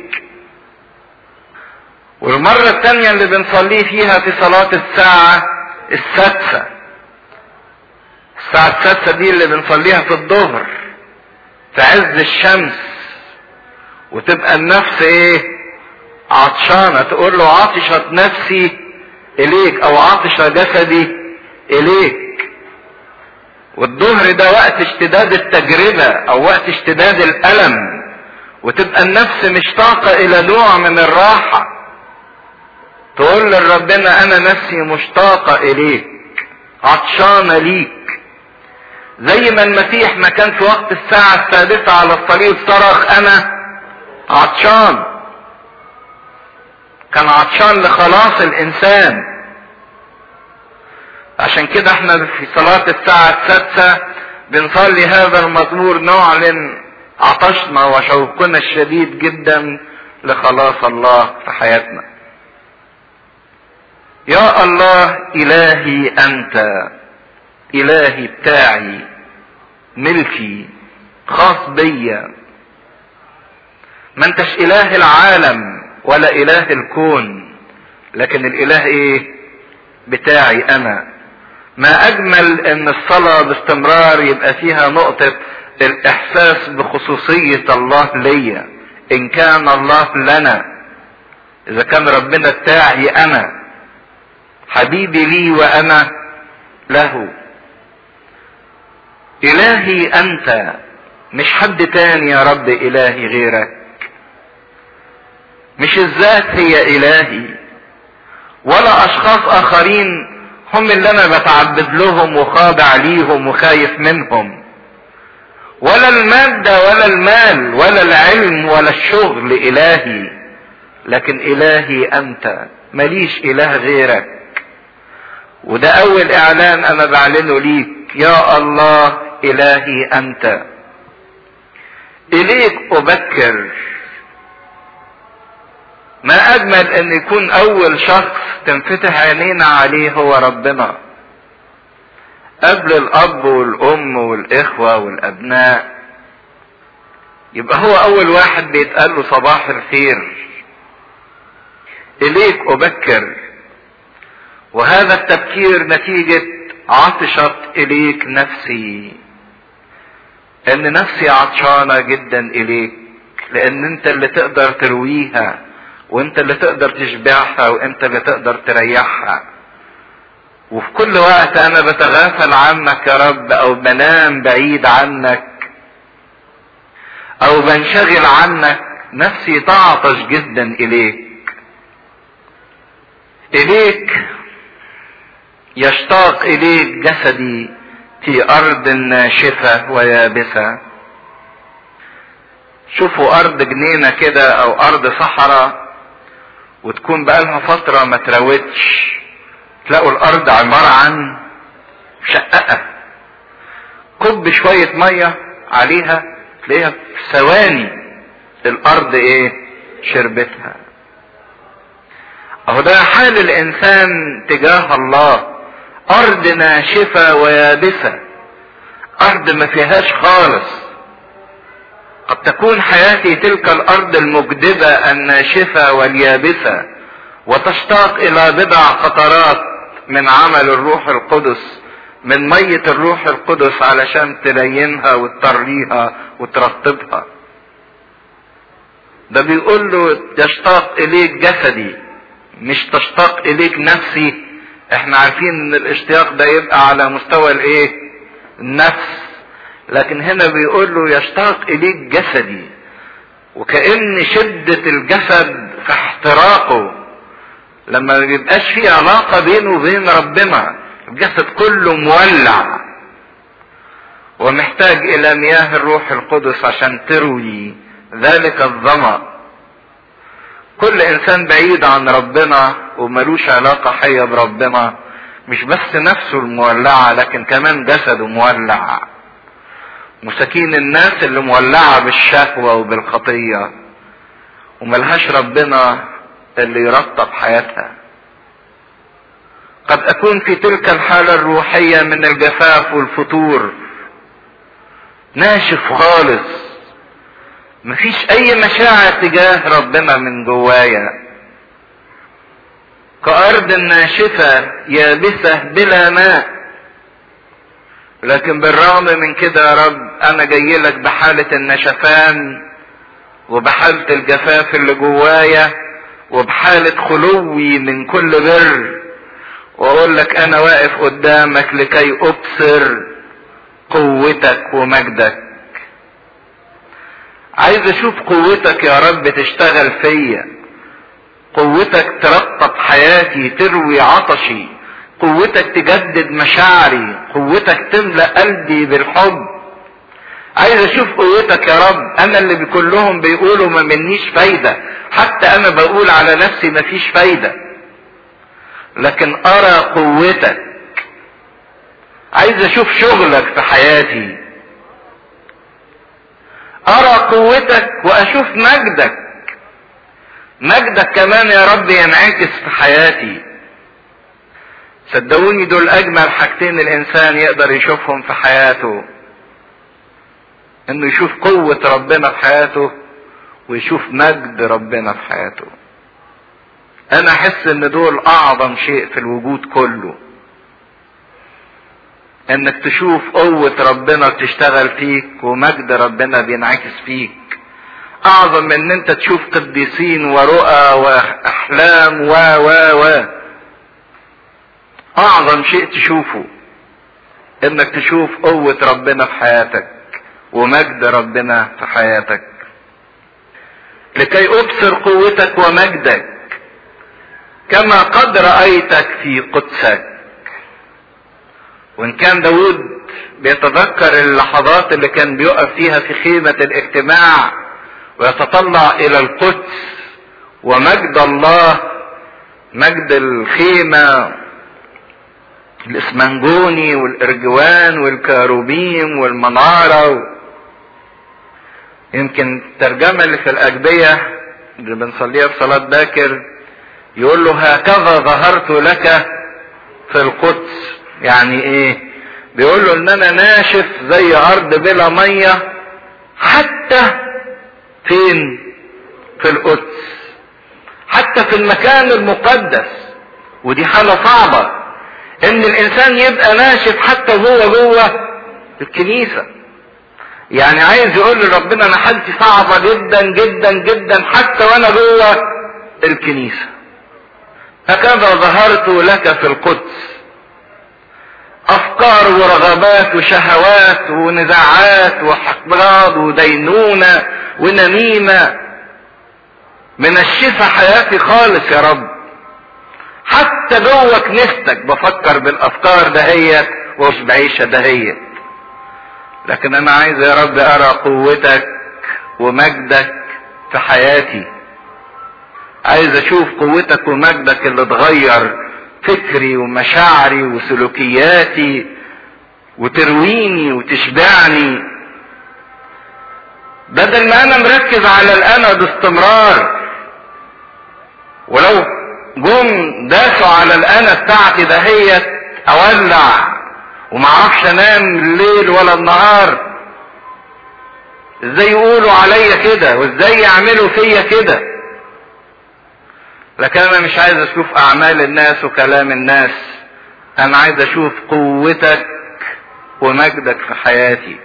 والمرة الثانية اللي بنصليه فيها في صلاة الساعة السادسة الساعة السادسة دي اللي بنصليها في الظهر في عز الشمس وتبقى النفس ايه عطشانة تقول له عطشت نفسي اليك او عطش جسدي اليك والظهر ده وقت اشتداد التجربة او وقت اشتداد الالم وتبقى النفس مشتاقة الى نوع من الراحة تقول لربنا انا نفسي مشتاقة اليك عطشانة ليك زي ما المسيح ما كان في وقت الساعة السادسة على الصليب صرخ انا عطشان كان عطشان لخلاص الانسان عشان كده احنا في صلاة الساعة السادسة بنصلي هذا المزمور نعلن عطشنا وشوقنا الشديد جدا لخلاص الله في حياتنا يا الله الهي انت الهي بتاعي ملكي خاص بيا ما انتش اله العالم ولا اله الكون لكن الاله ايه بتاعي انا ما اجمل ان الصلاة باستمرار يبقى فيها نقطة الاحساس بخصوصية الله ليا ان كان الله لنا اذا كان ربنا بتاعي انا حبيبي لي وانا له الهي انت مش حد تاني يا رب الهي غيرك مش الذات هي الهي ولا اشخاص اخرين هم اللي انا بتعبد لهم وخاضع ليهم وخايف منهم ولا المادة ولا المال ولا العلم ولا الشغل الهي لكن الهي انت ماليش اله غيرك وده اول اعلان انا بعلنه ليك يا الله الهي انت اليك ابكر ما اجمل ان يكون اول شخص تنفتح عينينا عليه هو ربنا قبل الاب والام والاخوة والابناء يبقى هو اول واحد بيتقال له صباح الخير اليك ابكر وهذا التبكير نتيجة عطشت اليك نفسي ان نفسي عطشانة جدا اليك لان انت اللي تقدر ترويها وانت اللي تقدر تشبعها وانت اللي تقدر تريحها وفي كل وقت انا بتغافل عنك يا رب او بنام بعيد عنك او بنشغل عنك نفسي تعطش جدا اليك اليك يشتاق اليك جسدي في ارض ناشفة ويابسة شوفوا ارض جنينة كده او ارض صحراء وتكون بقالها فترة ما تروتش تلاقوا الارض عبارة عن شققة كب شوية مية عليها تلاقيها في ثواني الارض ايه شربتها اهو ده حال الانسان تجاه الله ارض ناشفة ويابسة ارض ما فيهاش خالص قد تكون حياتي تلك الارض المجدبة الناشفة واليابسة وتشتاق الى بضع قطرات من عمل الروح القدس من مية الروح القدس علشان تلينها وتطريها وترطبها ده بيقول له يشتاق اليك جسدي مش تشتاق اليك نفسي احنا عارفين ان الاشتياق ده يبقى على مستوى الايه النفس لكن هنا بيقول له يشتاق اليك جسدي وكأن شدة الجسد في احتراقه لما ما بيبقاش في علاقة بينه وبين ربنا الجسد كله مولع ومحتاج الى مياه الروح القدس عشان تروي ذلك الظمأ كل انسان بعيد عن ربنا وملوش علاقة حية بربنا مش بس نفسه المولعة لكن كمان جسده مولع مساكين الناس اللي مولعة بالشهوة وبالخطية وملهاش ربنا اللي يرطب حياتها قد اكون في تلك الحالة الروحية من الجفاف والفتور ناشف خالص مفيش اي مشاعر تجاه ربنا من جوايا كأرض ناشفة يابسة بلا ماء لكن بالرغم من كده يا رب انا جاي لك بحالة النشفان وبحالة الجفاف اللي جوايا وبحالة خلوي من كل بر واقول لك انا واقف قدامك لكي ابصر قوتك ومجدك عايز اشوف قوتك يا رب تشتغل فيا قوتك ترطب حياتي تروي عطشي قوتك تجدد مشاعري قوتك تملأ قلبي بالحب عايز اشوف قوتك يا رب انا اللي كلهم بيقولوا ما منيش فايدة حتى انا بقول على نفسي مفيش فايدة لكن ارى قوتك عايز اشوف شغلك في حياتي ارى قوتك واشوف مجدك مجدك كمان يا رب ينعكس في حياتي صدقوني دول اجمل حاجتين الانسان يقدر يشوفهم في حياته انه يشوف قوة ربنا في حياته ويشوف مجد ربنا في حياته انا احس ان دول اعظم شيء في الوجود كله انك تشوف قوة ربنا بتشتغل فيك ومجد ربنا بينعكس فيك اعظم من ان انت تشوف قديسين ورؤى واحلام و و و اعظم شيء تشوفه انك تشوف قوة ربنا في حياتك ومجد ربنا في حياتك لكي ابصر قوتك ومجدك كما قد رأيتك في قدسك وان كان داود بيتذكر اللحظات اللي كان بيقف فيها في خيمة الاجتماع ويتطلع الى القدس ومجد الله مجد الخيمة الاسمنجوني والارجوان والكاروبيم والمنارة يمكن الترجمة اللي في الأجبية اللي بنصليها في صلاة باكر يقول له هكذا ظهرت لك في القدس يعني ايه بيقول له ان انا ناشف زي ارض بلا مية حتى فين في القدس حتى في المكان المقدس ودي حالة صعبة ان الانسان يبقى ناشف حتى هو جوه الكنيسة يعني عايز يقول لربنا انا حالتي صعبة جدا جدا جدا حتى وانا جوه الكنيسة هكذا ظهرت لك في القدس افكار ورغبات وشهوات ونزاعات وحقد ودينونة ونميمة من الشفا حياتي خالص يا رب حتى جوه كنيستك بفكر بالافكار دهيت ومش بعيشها دهيت لكن انا عايز يا رب ارى قوتك ومجدك في حياتي عايز اشوف قوتك ومجدك اللي تغير فكري ومشاعري وسلوكياتي وترويني وتشبعني بدل ما انا مركز على الانا باستمرار ولو جم داسوا على الانا بتاعتي دهيت اولع ومعرفش انام الليل ولا النهار ازاي يقولوا عليا كده وازاي يعملوا فيا كده لكن انا مش عايز اشوف اعمال الناس وكلام الناس انا عايز اشوف قوتك ومجدك في حياتي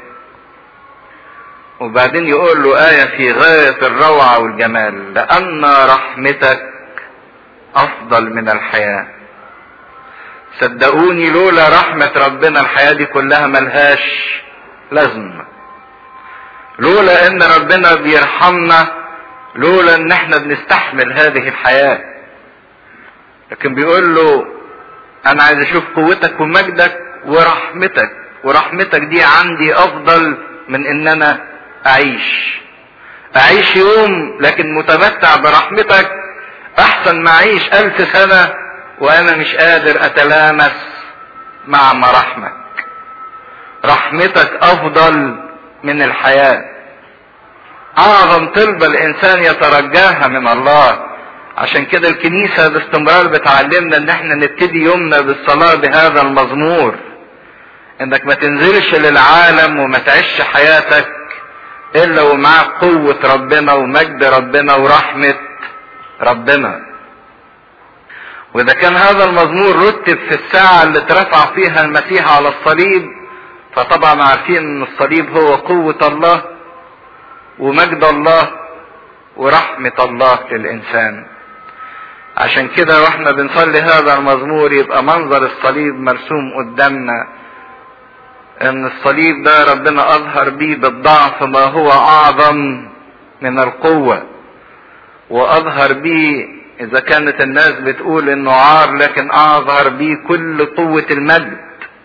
وبعدين يقول له آية في غاية الروعة والجمال لأن رحمتك أفضل من الحياة صدقوني لولا رحمة ربنا الحياة دي كلها ملهاش لازمة لولا ان ربنا بيرحمنا لولا ان احنا بنستحمل هذه الحياة لكن بيقول له انا عايز اشوف قوتك ومجدك ورحمتك ورحمتك دي عندي افضل من ان انا اعيش اعيش يوم لكن متمتع برحمتك احسن ما اعيش الف سنة وانا مش قادر اتلامس مع مراحمك رحمتك افضل من الحياة اعظم طلبة الانسان يترجاها من الله عشان كده الكنيسة باستمرار بتعلمنا ان احنا نبتدي يومنا بالصلاة بهذا المزمور انك ما تنزلش للعالم وما تعيش حياتك الا ومعك قوة ربنا ومجد ربنا ورحمة ربنا واذا كان هذا المزمور رتب في الساعة اللي اترفع فيها المسيح على الصليب فطبعا عارفين ان الصليب هو قوة الله ومجد الله ورحمة الله للإنسان عشان كده واحنا بنصلي هذا المزمور يبقى منظر الصليب مرسوم قدامنا ان الصليب ده ربنا اظهر بيه بالضعف ما هو اعظم من القوة واظهر بيه اذا كانت الناس بتقول انه عار لكن اظهر بيه كل قوة المجد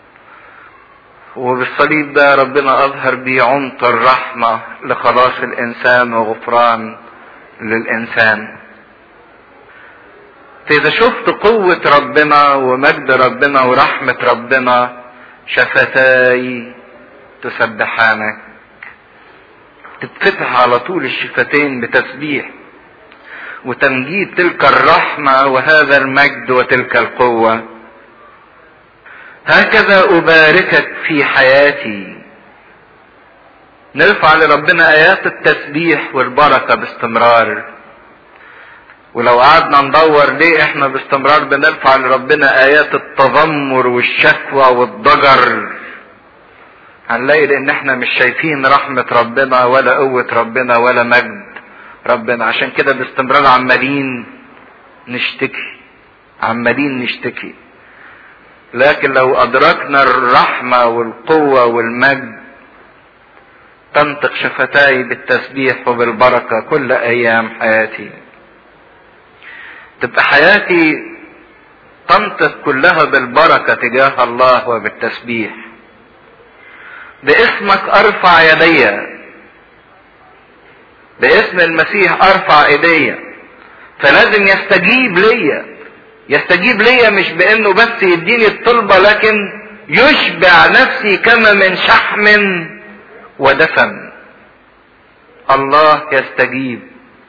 وبالصليب ده ربنا اظهر بيه عمق الرحمة لخلاص الانسان وغفران للانسان فاذا شفت قوة ربنا ومجد ربنا ورحمة ربنا شفتاي تسبحانك تتفتح على طول الشفتين بتسبيح وتمجيد تلك الرحمة وهذا المجد وتلك القوة هكذا أباركك في حياتي نرفع لربنا آيات التسبيح والبركة باستمرار ولو قعدنا ندور ليه احنا باستمرار بنرفع لربنا آيات التذمر والشكوى والضجر هنلاقي لان احنا مش شايفين رحمة ربنا ولا قوة ربنا ولا مجد ربنا عشان كده باستمرار عمالين نشتكي عمالين نشتكي لكن لو ادركنا الرحمة والقوة والمجد تنطق شفتاي بالتسبيح وبالبركة كل ايام حياتي تبقى حياتي تنطق كلها بالبركة تجاه الله وبالتسبيح باسمك ارفع يدي باسم المسيح ارفع ايديا فلازم يستجيب ليا يستجيب ليا مش بانه بس يديني الطلبة لكن يشبع نفسي كما من شحم ودسم الله يستجيب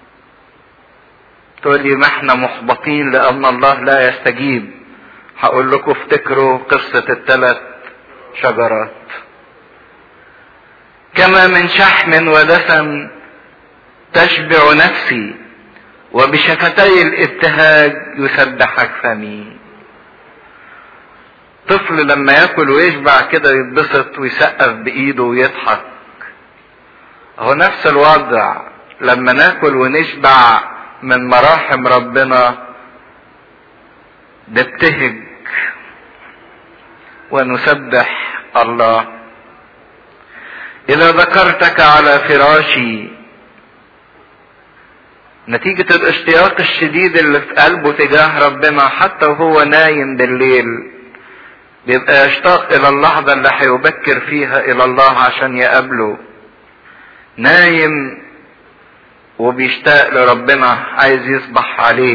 تقول لي ما احنا محبطين لان الله لا يستجيب هقول لكم افتكروا قصة الثلاث شجرات كما من شحم ودسم تشبع نفسي وبشفتي الابتهاج يسبحك فمي طفل لما ياكل ويشبع كده يتبسط ويسقف بايده ويضحك هو نفس الوضع لما ناكل ونشبع من مراحم ربنا نبتهج ونسبح الله اذا ذكرتك على فراشي نتيجة الاشتياق الشديد اللي في قلبه تجاه ربنا حتى وهو نايم بالليل بيبقى يشتاق الى اللحظة اللي هيبكر فيها الى الله عشان يقابله نايم وبيشتاق لربنا عايز يصبح عليه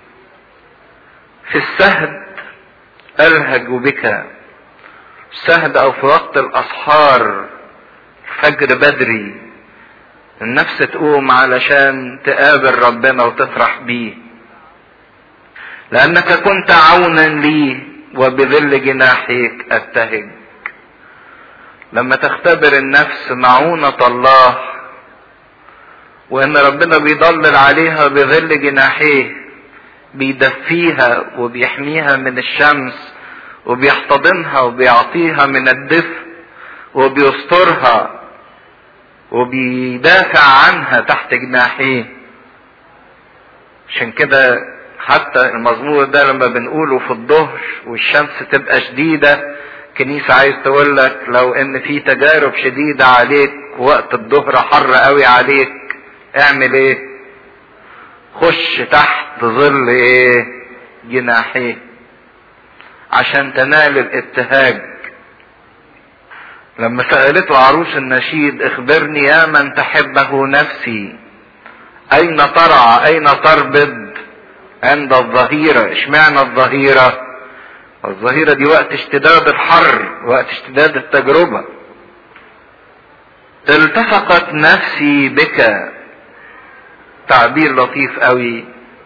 في السهد الهج بك السهد او في وقت الاسحار فجر بدري النفس تقوم علشان تقابل ربنا وتفرح بيه لانك كنت عونا لي وبظل جناحيك ابتهج لما تختبر النفس معونة الله وان ربنا بيضلل عليها بظل جناحيه بيدفيها وبيحميها من الشمس وبيحتضنها وبيعطيها من الدفء وبيسترها وبيدافع عنها تحت جناحيه عشان كده حتى المزمور ده لما بنقوله في الظهر والشمس تبقى شديدة كنيسة عايز تقول لك لو ان في تجارب شديدة عليك وقت الظهر حر قوي عليك اعمل ايه خش تحت ظل ايه جناحيه عشان تنال الابتهاج لما سألته عروس النشيد اخبرني يا من تحبه نفسي اين ترعى اين تربض عند الظهيرة اشمعنى الظهيرة الظهيرة دي وقت اشتداد الحر وقت اشتداد التجربة التفقت نفسي بك تعبير لطيف قوي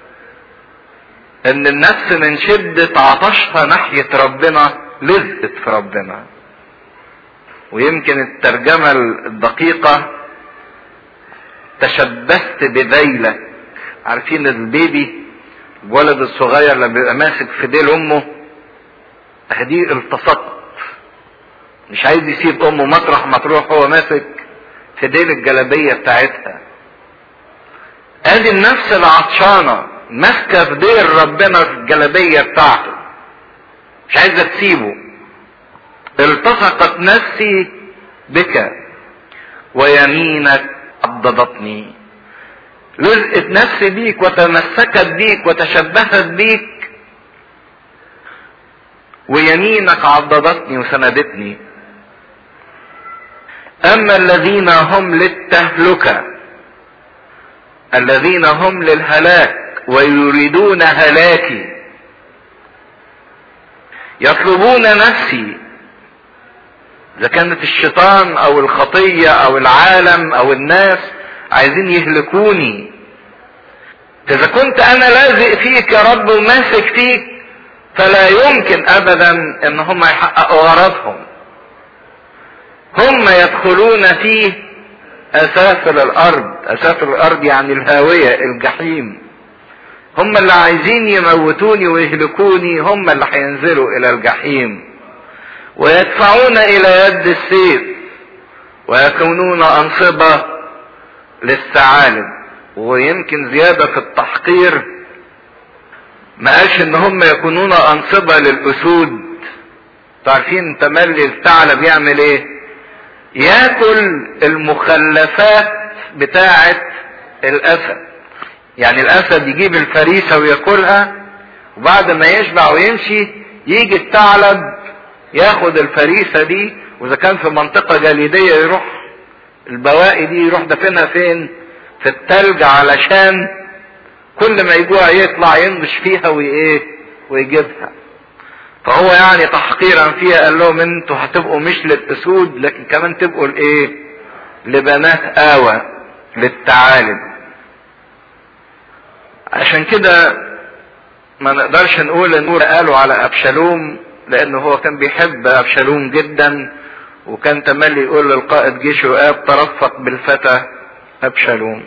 ان النفس من شدة عطشها ناحية ربنا لزقت في ربنا ويمكن الترجمة الدقيقة تشبثت بذيلك عارفين البيبي الولد الصغير لما بيبقى ماسك في ديل امه اهدي التصقت مش عايز يسيب امه مطرح ما تروح هو ماسك في ديل الجلابيه بتاعتها ادي النفس العطشانه ماسكه في ديل ربنا في الجلابيه بتاعته مش عايزه تسيبه التصقت نفسي بك ويمينك عضدتني لزقت نفسي بيك وتمسكت بيك وتشبثت بيك ويمينك عضدتني وسندتني اما الذين هم للتهلكه الذين هم للهلاك ويريدون هلاكي يطلبون نفسي اذا كانت الشيطان او الخطيه او العالم او الناس عايزين يهلكوني اذا كنت انا لازق فيك يا رب وماسك فيك فلا يمكن ابدا ان هم يحققوا غرضهم هم يدخلون فيه اسافل الارض اسافل الارض يعني الهاوية الجحيم هم اللي عايزين يموتوني ويهلكوني هم اللي هينزلوا الى الجحيم ويدفعون الى يد السيف ويكونون انصبه للثعالب ويمكن زيادة في التحقير ما قالش ان هم يكونون انصبة للاسود تعرفين تملي الثعلب يعمل ايه ياكل المخلفات بتاعة الاسد يعني الاسد يجيب الفريسة وياكلها وبعد ما يشبع ويمشي يجي الثعلب ياخد الفريسة دي واذا كان في منطقة جليدية يروح البواقي دي يروح دفنها فين في التلج علشان كل ما يجوع يطلع ينبش فيها وايه ويجيبها فهو يعني تحقيرا فيها قال لهم انتوا هتبقوا مش للاسود لكن كمان تبقوا لايه لبنات اوى للثعالب عشان كده ما نقدرش نقول ان قالوا على ابشالوم لانه هو كان بيحب ابشالوم جدا وكان تملي يقول للقائد جيش يؤاب ترفق بالفتى ابشالوم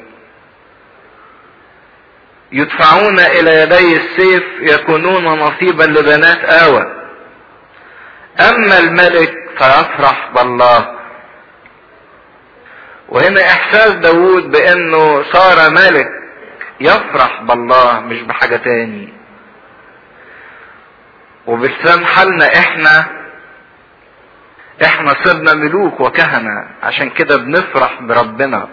يدفعون الى يدي السيف يكونون نصيبا لبنات اوى اما الملك فيفرح بالله وهنا احساس داود بانه صار ملك يفرح بالله مش بحاجة تاني وبلسان حالنا احنا احنا صرنا ملوك وكهنة عشان كده بنفرح بربنا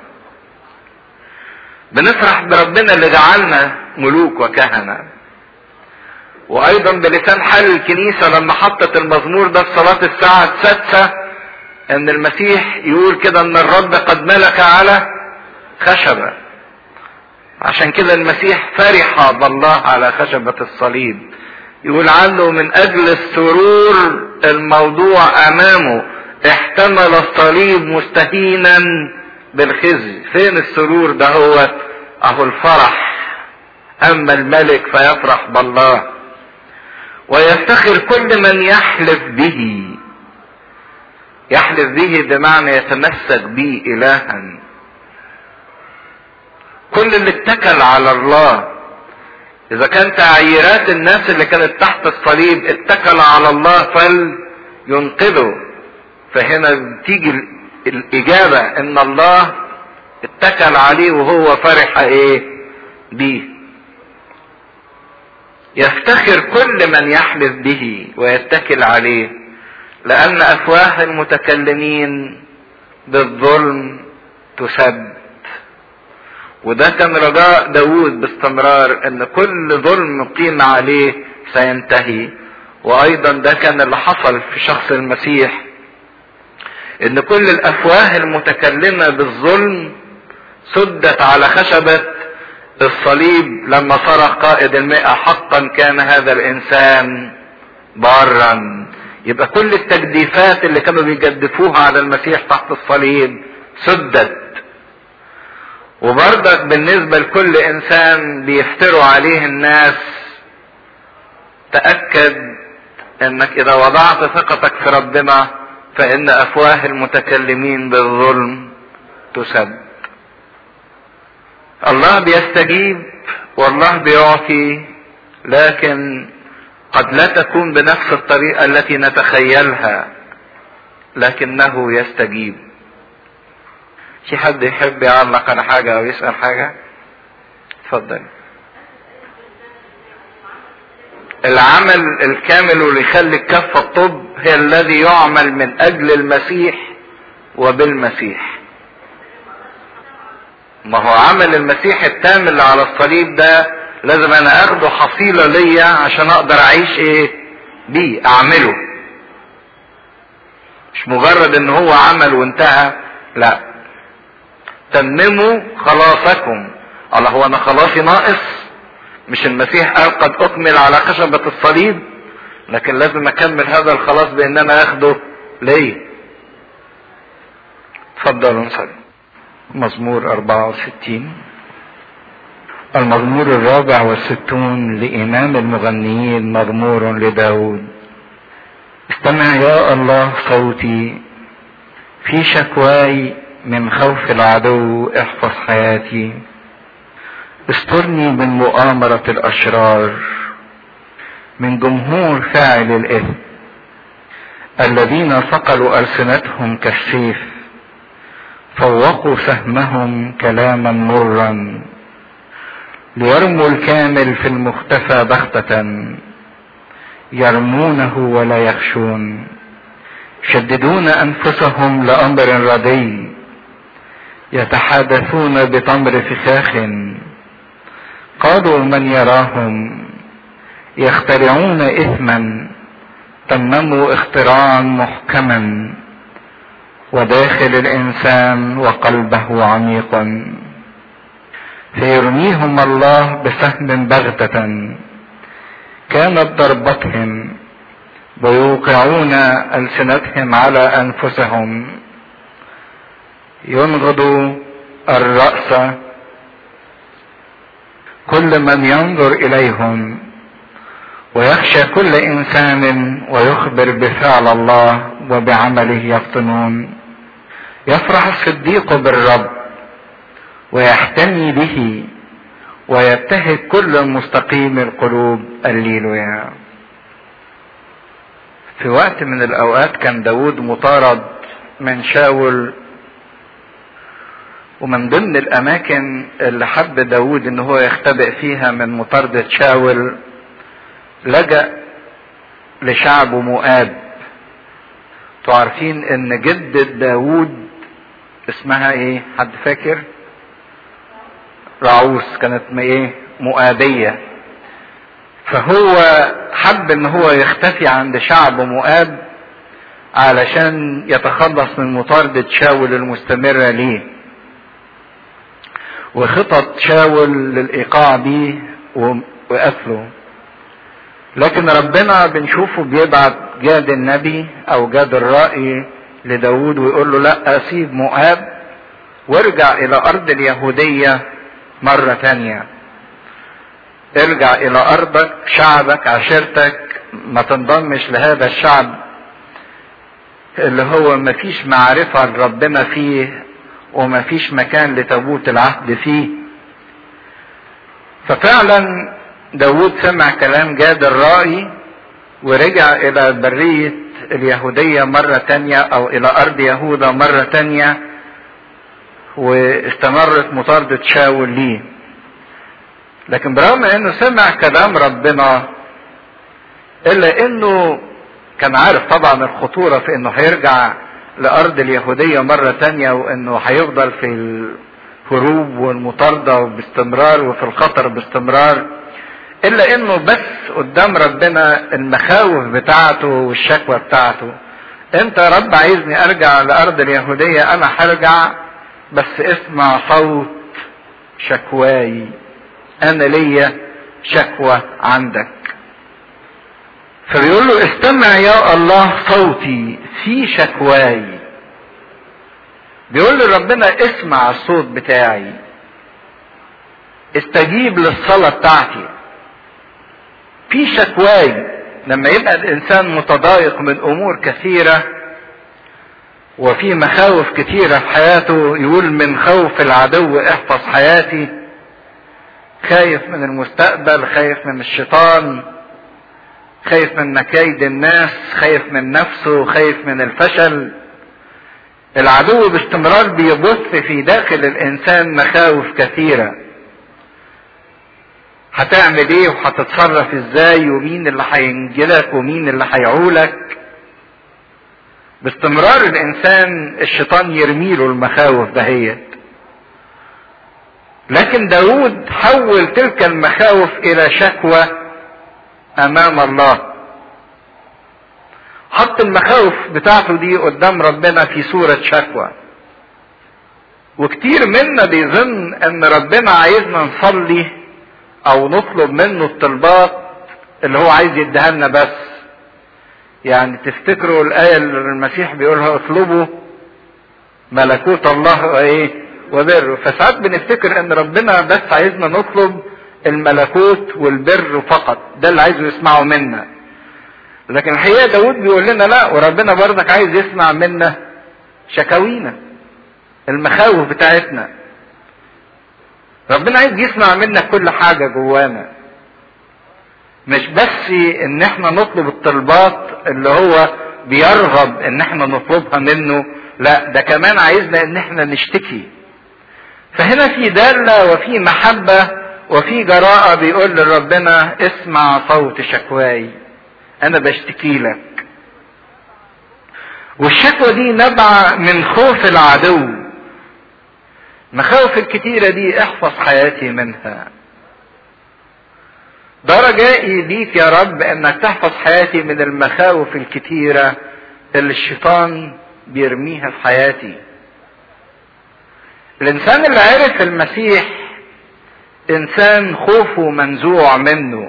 بنفرح بربنا اللي جعلنا ملوك وكهنة وايضا بلسان حال الكنيسة لما حطت المزمور ده في صلاة الساعة السادسة ان المسيح يقول كده ان الرب قد ملك على خشبة عشان كده المسيح فرح بالله على خشبة الصليب يقول عنه من اجل السرور الموضوع امامه احتمل الصليب مستهينا بالخزي فين السرور ده هو اهو الفرح اما الملك فيفرح بالله ويفتخر كل من يحلف به يحلف به بمعنى يتمسك به الها كل اللي اتكل على الله اذا كان تعييرات الناس اللي كانت تحت الصليب اتكل على الله فلينقذه فهنا تيجي الاجابة ان الله اتكل عليه وهو فرح ايه بيه يفتخر كل من يحلف به ويتكل عليه لان افواه المتكلمين بالظلم تسد وده كان رجاء داود باستمرار ان كل ظلم قيم عليه سينتهي وايضا ده كان اللي حصل في شخص المسيح ان كل الافواه المتكلمة بالظلم سدت على خشبة الصليب لما صرخ قائد المئة حقا كان هذا الانسان بارا يبقى كل التجديفات اللي كانوا بيجدفوها على المسيح تحت الصليب سدت وبرضك بالنسبة لكل انسان بيفتروا عليه الناس تأكد انك اذا وضعت ثقتك في ربنا فان افواه المتكلمين بالظلم تسد الله بيستجيب والله بيعطي لكن قد لا تكون بنفس الطريقة التي نتخيلها لكنه يستجيب في حد يحب يعلق على حاجة او يسأل حاجة اتفضل العمل الكامل واللي يخلي الكفة الطب هي الذي يعمل من اجل المسيح وبالمسيح ما هو عمل المسيح التام اللي على الصليب ده لازم انا اخده حصيلة ليا عشان اقدر اعيش ايه بيه اعمله مش مجرد ان هو عمل وانتهى لا تمموا خلاصكم الله هو انا خلاصي ناقص مش المسيح قال قد اكمل على خشبة الصليب لكن لازم اكمل هذا الخلاص بان انا اخده ليه اتفضلوا نصلي مزمور 64 المزمور الرابع والستون لإمام المغنيين مزمور لداود استمع يا الله صوتي في شكواي من خوف العدو احفظ حياتي استرني من مؤامرة الأشرار من جمهور فاعل الإثم الذين صقلوا ألسنتهم كالسيف فوقوا سهمهم كلاما مرا ليرموا الكامل في المختفى بغتة يرمونه ولا يخشون يشددون أنفسهم لأمر ردي يتحدثون بتمر فخاخ قالوا من يراهم يخترعون إثما تمموا اختراعا محكما وداخل الإنسان وقلبه عميق فيرميهم الله بسهم بغتة كانت ضربتهم ويوقعون ألسنتهم على أنفسهم ينغض الرأس كل من ينظر إليهم ويخشى كل إنسان ويخبر بفعل الله وبعمله يفطنون يفرح الصديق بالرب ويحتمي به ويبتهج كل مستقيم القلوب الليلويا في وقت من الاوقات كان داود مطارد من شاول ومن ضمن الاماكن اللي حب داود ان هو يختبئ فيها من مطاردة شاول لجأ لشعب مؤاب انتوا عارفين ان جدة داوود اسمها ايه حد فاكر رعوس كانت ايه مؤابية فهو حب ان هو يختفي عند شعب مؤاب علشان يتخلص من مطاردة شاول المستمرة ليه وخطط شاول للإيقاع بيه وقتله لكن ربنا بنشوفه بيبعت جاد النبي او جاد الرائي لداود ويقول له لا اسيب مؤاب وارجع الى ارض اليهودية مرة تانية ارجع الى ارضك شعبك عشيرتك ما تنضمش لهذا الشعب اللي هو ما فيش معرفة لربنا فيه وما فيش مكان لتابوت العهد فيه ففعلا داود سمع كلام جاد الرائي ورجع الى برية اليهودية مرة تانية او الى ارض يهوذا مرة تانية واستمرت مطاردة شاول ليه لكن برغم انه سمع كلام ربنا الا انه كان عارف طبعا الخطورة في انه هيرجع لارض اليهودية مرة تانية وانه هيفضل في الهروب والمطاردة باستمرار وفي الخطر باستمرار الا انه بس قدام ربنا المخاوف بتاعته والشكوى بتاعته انت يا رب عايزني ارجع لارض اليهودية انا هرجع بس اسمع صوت شكواي انا ليا شكوى عندك فبيقول له استمع يا الله صوتي في شكواي بيقول لربنا اسمع الصوت بتاعي استجيب للصلاة بتاعتي في شكواي لما يبقى الانسان متضايق من امور كثيرة وفي مخاوف كثيرة في حياته يقول من خوف العدو احفظ حياتي خايف من المستقبل خايف من الشيطان خايف من مكايد الناس خايف من نفسه خايف من الفشل العدو باستمرار بيبث في داخل الانسان مخاوف كثيره هتعمل ايه وهتتصرف ازاي ومين اللي هينجلك ومين اللي هيعولك باستمرار الانسان الشيطان يرميله المخاوف دهيت لكن داود حول تلك المخاوف الى شكوى امام الله حط المخاوف بتاعته دي قدام ربنا في صورة شكوى وكتير منا بيظن ان ربنا عايزنا نصلي او نطلب منه الطلبات اللي هو عايز يديها لنا بس يعني تفتكروا الايه اللي المسيح بيقولها اطلبوا ملكوت الله وايه وبره فساعات بنفتكر ان ربنا بس عايزنا نطلب الملكوت والبر فقط ده اللي عايزه يسمعه منا لكن الحقيقه داود بيقول لنا لا وربنا برضك عايز يسمع منا شكاوينا المخاوف بتاعتنا ربنا عايز يسمع منا كل حاجة جوانا مش بس ان احنا نطلب الطلبات اللي هو بيرغب ان احنا نطلبها منه لا ده كمان عايزنا ان احنا نشتكي فهنا في دالة وفي محبة وفي جراءة بيقول لربنا اسمع صوت شكواي انا بشتكي لك والشكوى دي نبع من خوف العدو المخاوف الكتيرة دي احفظ حياتي منها ده رجائي ليك يا رب انك تحفظ حياتي من المخاوف الكتيرة اللي الشيطان بيرميها في حياتي الانسان اللي عرف المسيح انسان خوفه منزوع منه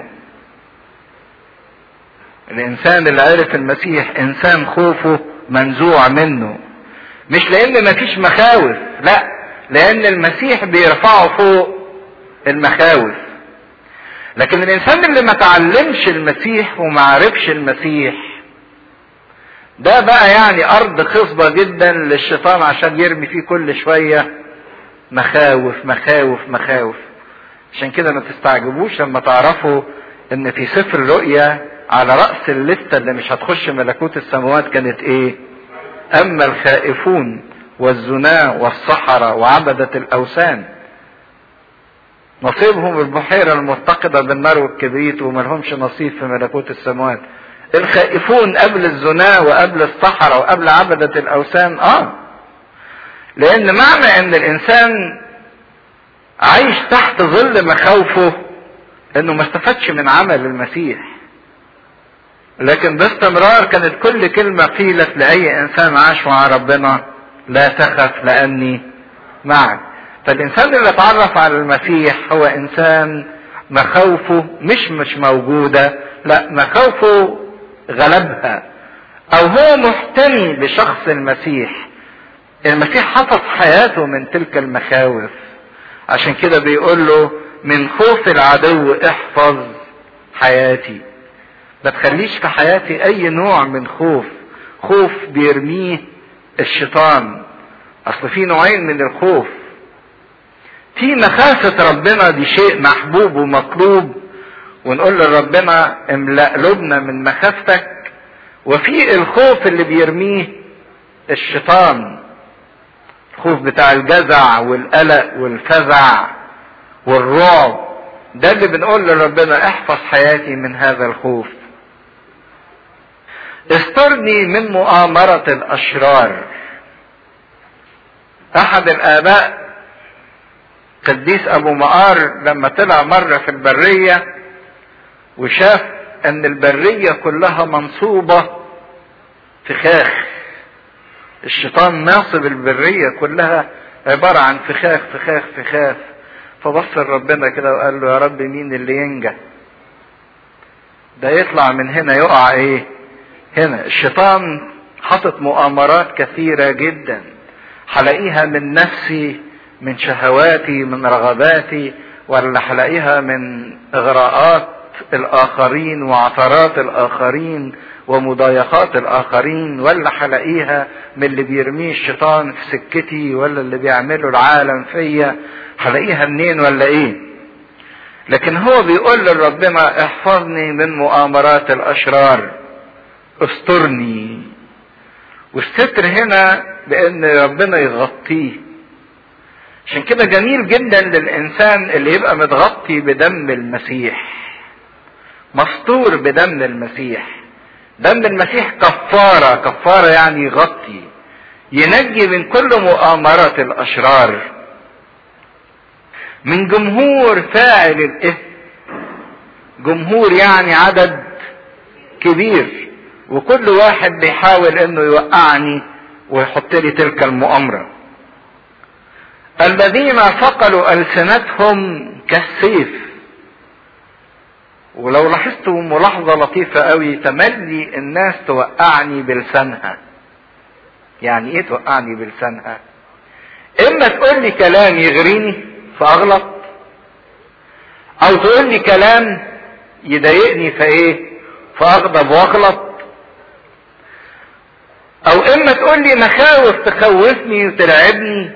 الانسان اللي عرف المسيح انسان خوفه منزوع منه مش لان مفيش مخاوف لا لان المسيح بيرفعه فوق المخاوف لكن الانسان اللي ما تعلمش المسيح وما عرفش المسيح ده بقى يعني ارض خصبة جدا للشيطان عشان يرمي فيه كل شوية مخاوف مخاوف مخاوف عشان كده ما تستعجبوش لما تعرفوا ان في سفر الرؤيا على رأس الليستة اللي مش هتخش ملكوت السماوات كانت ايه اما الخائفون والزنا والصحراء وعبدة الاوثان نصيبهم البحيرة المتقدة بالنار والكبريت وما لهمش نصيب في ملكوت السماوات الخائفون قبل الزنا وقبل الصحراء وقبل عبدة الأوثان آه لأن معنى أن الإنسان عايش تحت ظل مخاوفه انه ما استفادش من عمل المسيح لكن باستمرار كانت كل كلمة قيلت لأي إنسان عاش مع ربنا لا تخف لأني معك فالإنسان اللي اتعرف على المسيح هو إنسان مخاوفه مش مش موجودة لا مخاوفه غلبها أو هو محتمي بشخص المسيح المسيح حفظ حياته من تلك المخاوف عشان كده بيقول له من خوف العدو احفظ حياتي ما تخليش في حياتي اي نوع من خوف خوف بيرميه الشيطان اصل في نوعين من الخوف في مخافة ربنا دي شيء محبوب ومطلوب ونقول لربنا املأ قلوبنا من مخافتك وفي الخوف اللي بيرميه الشيطان الخوف بتاع الجزع والقلق والفزع والرعب ده اللي بنقول لربنا احفظ حياتي من هذا الخوف استرني من مؤامرة الأشرار أحد الآباء قديس أبو مقار لما طلع مرة في البرية وشاف أن البرية كلها منصوبة فخاخ الشيطان ناصب البرية كلها عبارة عن فخاخ فخاخ فخاخ فبص لربنا كده وقال له يا رب مين اللي ينجح ده يطلع من هنا يقع ايه هنا الشيطان حاطط مؤامرات كثيرة جدا هلاقيها من نفسي من شهواتي من رغباتي ولا هلاقيها من اغراءات الاخرين وعثرات الاخرين ومضايقات الاخرين ولا هلاقيها من اللي بيرميه الشيطان في سكتي ولا اللي بيعمله العالم فيا هلاقيها منين ولا ايه لكن هو بيقول لربنا احفظني من مؤامرات الاشرار استرني والستر هنا بان ربنا يغطيه عشان كده جميل جدا للانسان اللي يبقى متغطي بدم المسيح مستور بدم المسيح دم المسيح كفارة كفارة يعني يغطي ينجي من كل مؤامرة الأشرار من جمهور فاعل الإثم جمهور يعني عدد كبير وكل واحد بيحاول انه يوقعني ويحط لي تلك المؤامرة الذين ثقلوا ألسنتهم كالسيف ولو لاحظتوا ملاحظة لطيفة قوي تملي الناس توقعني بلسانها يعني ايه توقعني بلسانها اما تقول لي كلام يغريني فاغلط او تقول لي كلام يضايقني فايه فاغضب واغلط او اما تقول لي مخاوف تخوفني وترعبني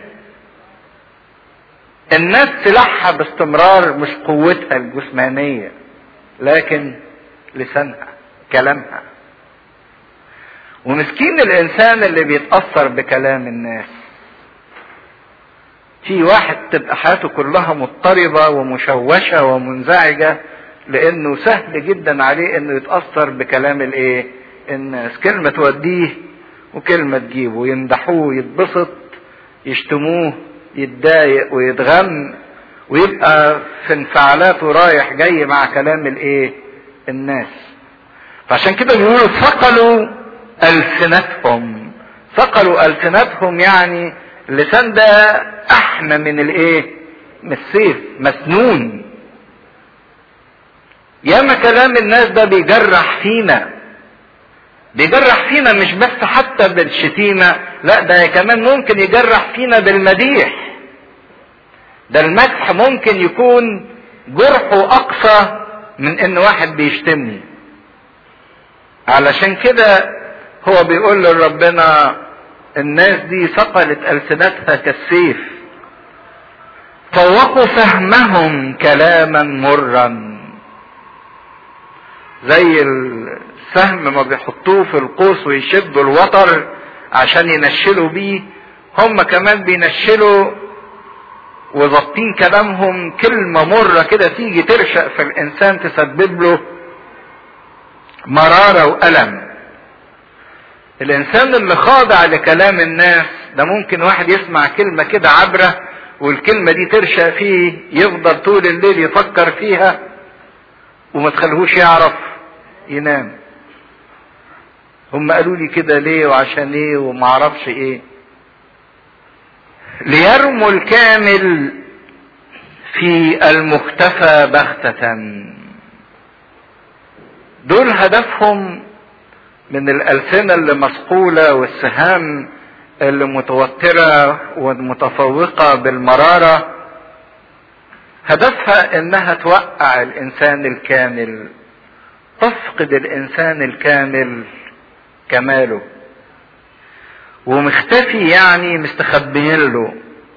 الناس سلاحها باستمرار مش قوتها الجسمانيه لكن لسانها كلامها ومسكين الانسان اللي بيتاثر بكلام الناس في واحد تبقى حياته كلها مضطربه ومشوشه ومنزعجه لانه سهل جدا عليه انه يتاثر بكلام الايه الناس كلمه توديه وكلمه تجيبه يمدحوه يتبسط يشتموه يتضايق ويتغم ويبقى في انفعالاته رايح جاي مع كلام الايه الناس فعشان كده بيقولوا ثقلوا السنتهم ثقلوا السنتهم يعني اللسان ده احمى من الايه من السيف مسنون ياما كلام الناس ده بيجرح فينا بيجرح فينا مش بس حتى بالشتيمه لا ده كمان ممكن يجرح فينا بالمديح ده المدح ممكن يكون جرحه اقصى من ان واحد بيشتمني علشان كده هو بيقول لربنا الناس دي ثقلت السنتها كالسيف طوقوا فهمهم كلاما مرا زي السهم ما بيحطوه في القوس ويشدوا الوتر عشان ينشلوا بيه هم كمان بينشلوا وظابطين كلامهم كلمة مرة كده تيجي ترشق في الإنسان تسبب له مرارة وألم الإنسان اللي خاضع لكلام الناس ده ممكن واحد يسمع كلمة كده عبرة والكلمة دي ترشق فيه يفضل طول الليل يفكر فيها وما تخليهوش يعرف ينام هم قالوا لي كده ليه وعشان ايه وما اعرفش ايه ليرموا الكامل في المختفى بغتة دول هدفهم من الألسنة اللي مسقولة والسهام اللي متوترة ومتفوقة بالمرارة هدفها انها توقع الانسان الكامل تفقد الانسان الكامل كماله ومختفي يعني مستخبيين له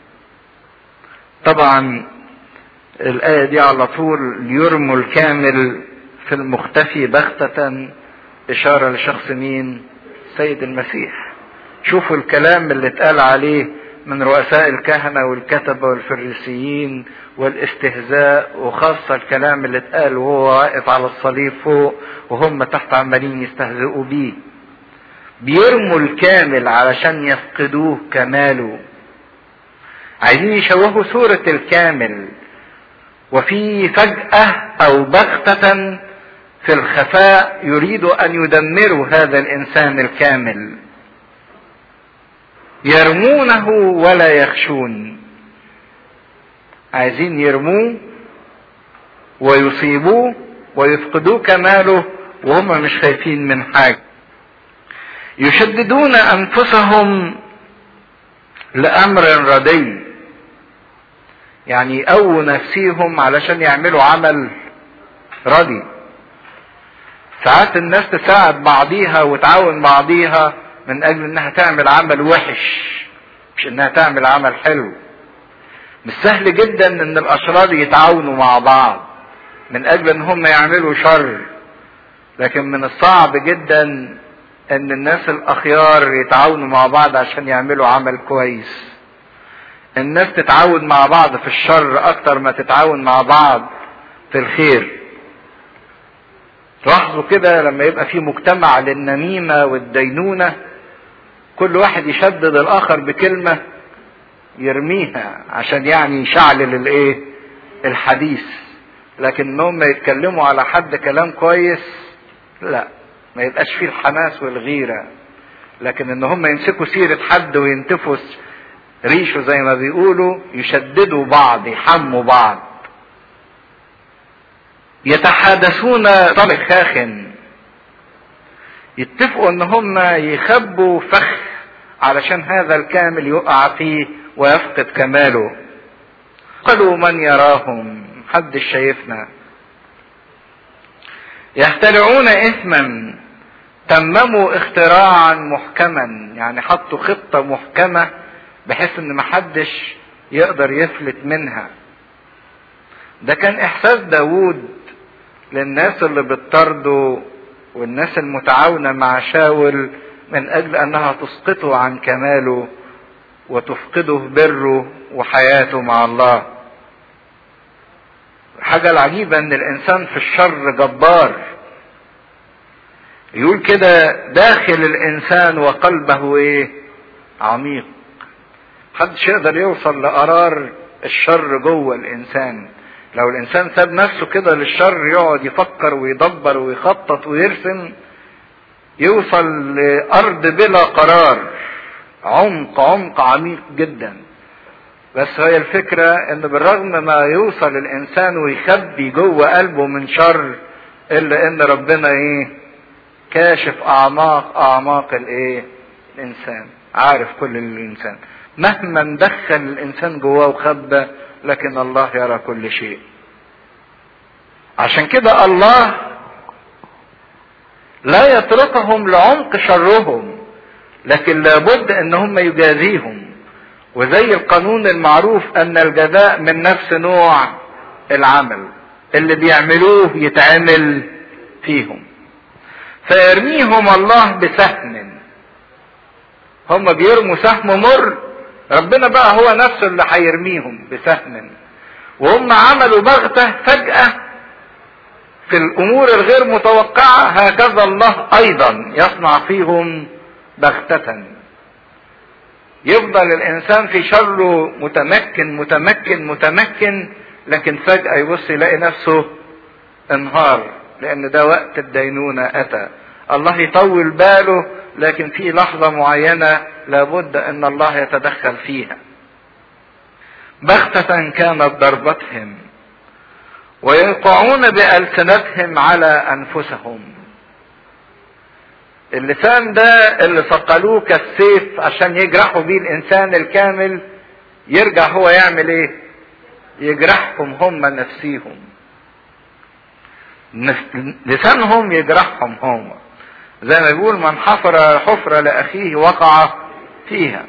طبعا الآية دي على طول يرموا الكامل في المختفي بغتة إشارة لشخص مين؟ سيد المسيح شوفوا الكلام اللي اتقال عليه من رؤساء الكهنة والكتبة والفريسيين والاستهزاء وخاصة الكلام اللي اتقال وهو واقف على الصليب فوق وهم تحت عمالين يستهزئوا بيه بيرموا الكامل علشان يفقدوه كماله عايزين يشوهوا صورة الكامل وفي فجأة أو بغتة في الخفاء يريدوا أن يدمروا هذا الإنسان الكامل يرمونه ولا يخشون عايزين يرموه ويصيبوه ويفقدوه كماله وهم مش خايفين من حاجة يشددون أنفسهم لأمر ردي يعني يقووا نفسيهم علشان يعملوا عمل ردي ساعات الناس تساعد بعضيها وتعاون بعضيها من اجل انها تعمل عمل وحش مش انها تعمل عمل حلو مش سهل جدا ان الاشرار يتعاونوا مع بعض من اجل ان هم يعملوا شر لكن من الصعب جدا ان الناس الاخيار يتعاونوا مع بعض عشان يعملوا عمل كويس الناس تتعاون مع بعض في الشر اكتر ما تتعاون مع بعض في الخير لاحظوا كده لما يبقى في مجتمع للنميمة والدينونة كل واحد يشدد الاخر بكلمة يرميها عشان يعني يشعلل الايه الحديث لكن انهم يتكلموا على حد كلام كويس لا ما يبقاش فيه الحماس والغيرة لكن ان هم يمسكوا سيرة حد وينتفوا ريشه زي ما بيقولوا يشددوا بعض يحموا بعض يتحادثون طرق خاخن يتفقوا ان هم يخبوا فخ علشان هذا الكامل يقع فيه ويفقد كماله قالوا من يراهم حد شايفنا يخترعون اثما تمموا اختراعا محكما يعني حطوا خطة محكمة بحيث ان محدش يقدر يفلت منها ده كان احساس داوود للناس اللي بتطرده والناس المتعاونة مع شاول من اجل انها تسقطه عن كماله وتفقده بره وحياته مع الله الحاجة العجيبة ان الانسان في الشر جبار يقول كده داخل الانسان وقلبه ايه عميق محدش يقدر يوصل لقرار الشر جوه الانسان لو الانسان ساب نفسه كده للشر يقعد يفكر ويدبر ويخطط ويرسم يوصل لارض بلا قرار عمق عمق عميق جدا بس هي الفكرة ان بالرغم ما يوصل الانسان ويخبي جوه قلبه من شر الا ان ربنا ايه كاشف اعماق اعماق الايه الانسان عارف كل الانسان مهما دخل الانسان جواه وخبى لكن الله يرى كل شيء عشان كده الله لا يتركهم لعمق شرهم لكن لابد ان هم يجازيهم وزي القانون المعروف ان الجزاء من نفس نوع العمل اللي بيعملوه يتعمل فيهم فيرميهم الله بسهم هم بيرموا سهم مر ربنا بقى هو نفسه اللي هيرميهم بسهم وهم عملوا بغتة فجأة في الامور الغير متوقعة هكذا الله ايضا يصنع فيهم بغتة يفضل الانسان في شره متمكن متمكن متمكن لكن فجأة يبص يلاقي نفسه انهار لان ده وقت الدينونة اتى الله يطول باله لكن في لحظة معينة لابد ان الله يتدخل فيها بغتة كانت ضربتهم ويقعون بألسنتهم على أنفسهم اللسان ده اللي صقلوه كالسيف عشان يجرحوا بيه الإنسان الكامل يرجع هو يعمل إيه؟ يجرحهم هم نفسيهم لسانهم يجرحهم هم زي ما بيقول من حفر حفرة لأخيه وقع فيها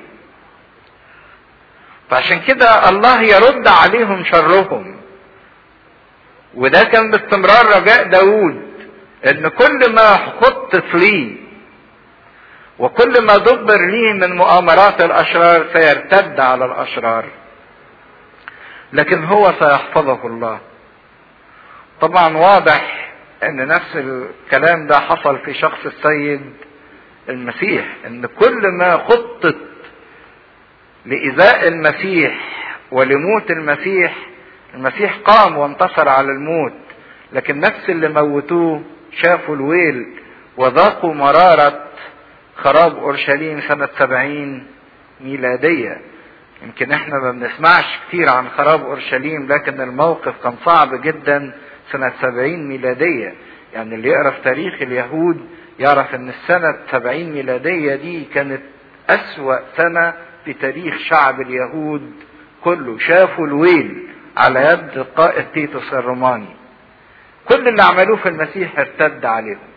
فعشان كده الله يرد عليهم شرهم وده كان باستمرار رجاء داود ان كل ما خطط ليه وكل ما دبر ليه من مؤامرات الاشرار سيرتد على الاشرار لكن هو سيحفظه الله طبعا واضح ان نفس الكلام ده حصل في شخص السيد المسيح ان كل ما خطط لإيذاء المسيح ولموت المسيح المسيح قام وانتصر على الموت لكن نفس اللي موتوه شافوا الويل وذاقوا مرارة خراب أورشليم سنة سبعين ميلادية يمكن احنا ما بنسمعش كتير عن خراب أورشليم لكن الموقف كان صعب جدا سنة سبعين ميلادية يعني اللي يقرأ في تاريخ اليهود يعرف ان السنة سبعين ميلادية دي كانت أسوأ سنة في تاريخ شعب اليهود كله شافوا الويل على يد قائد تيتوس الروماني كل اللي عملوه في المسيح ارتد عليهم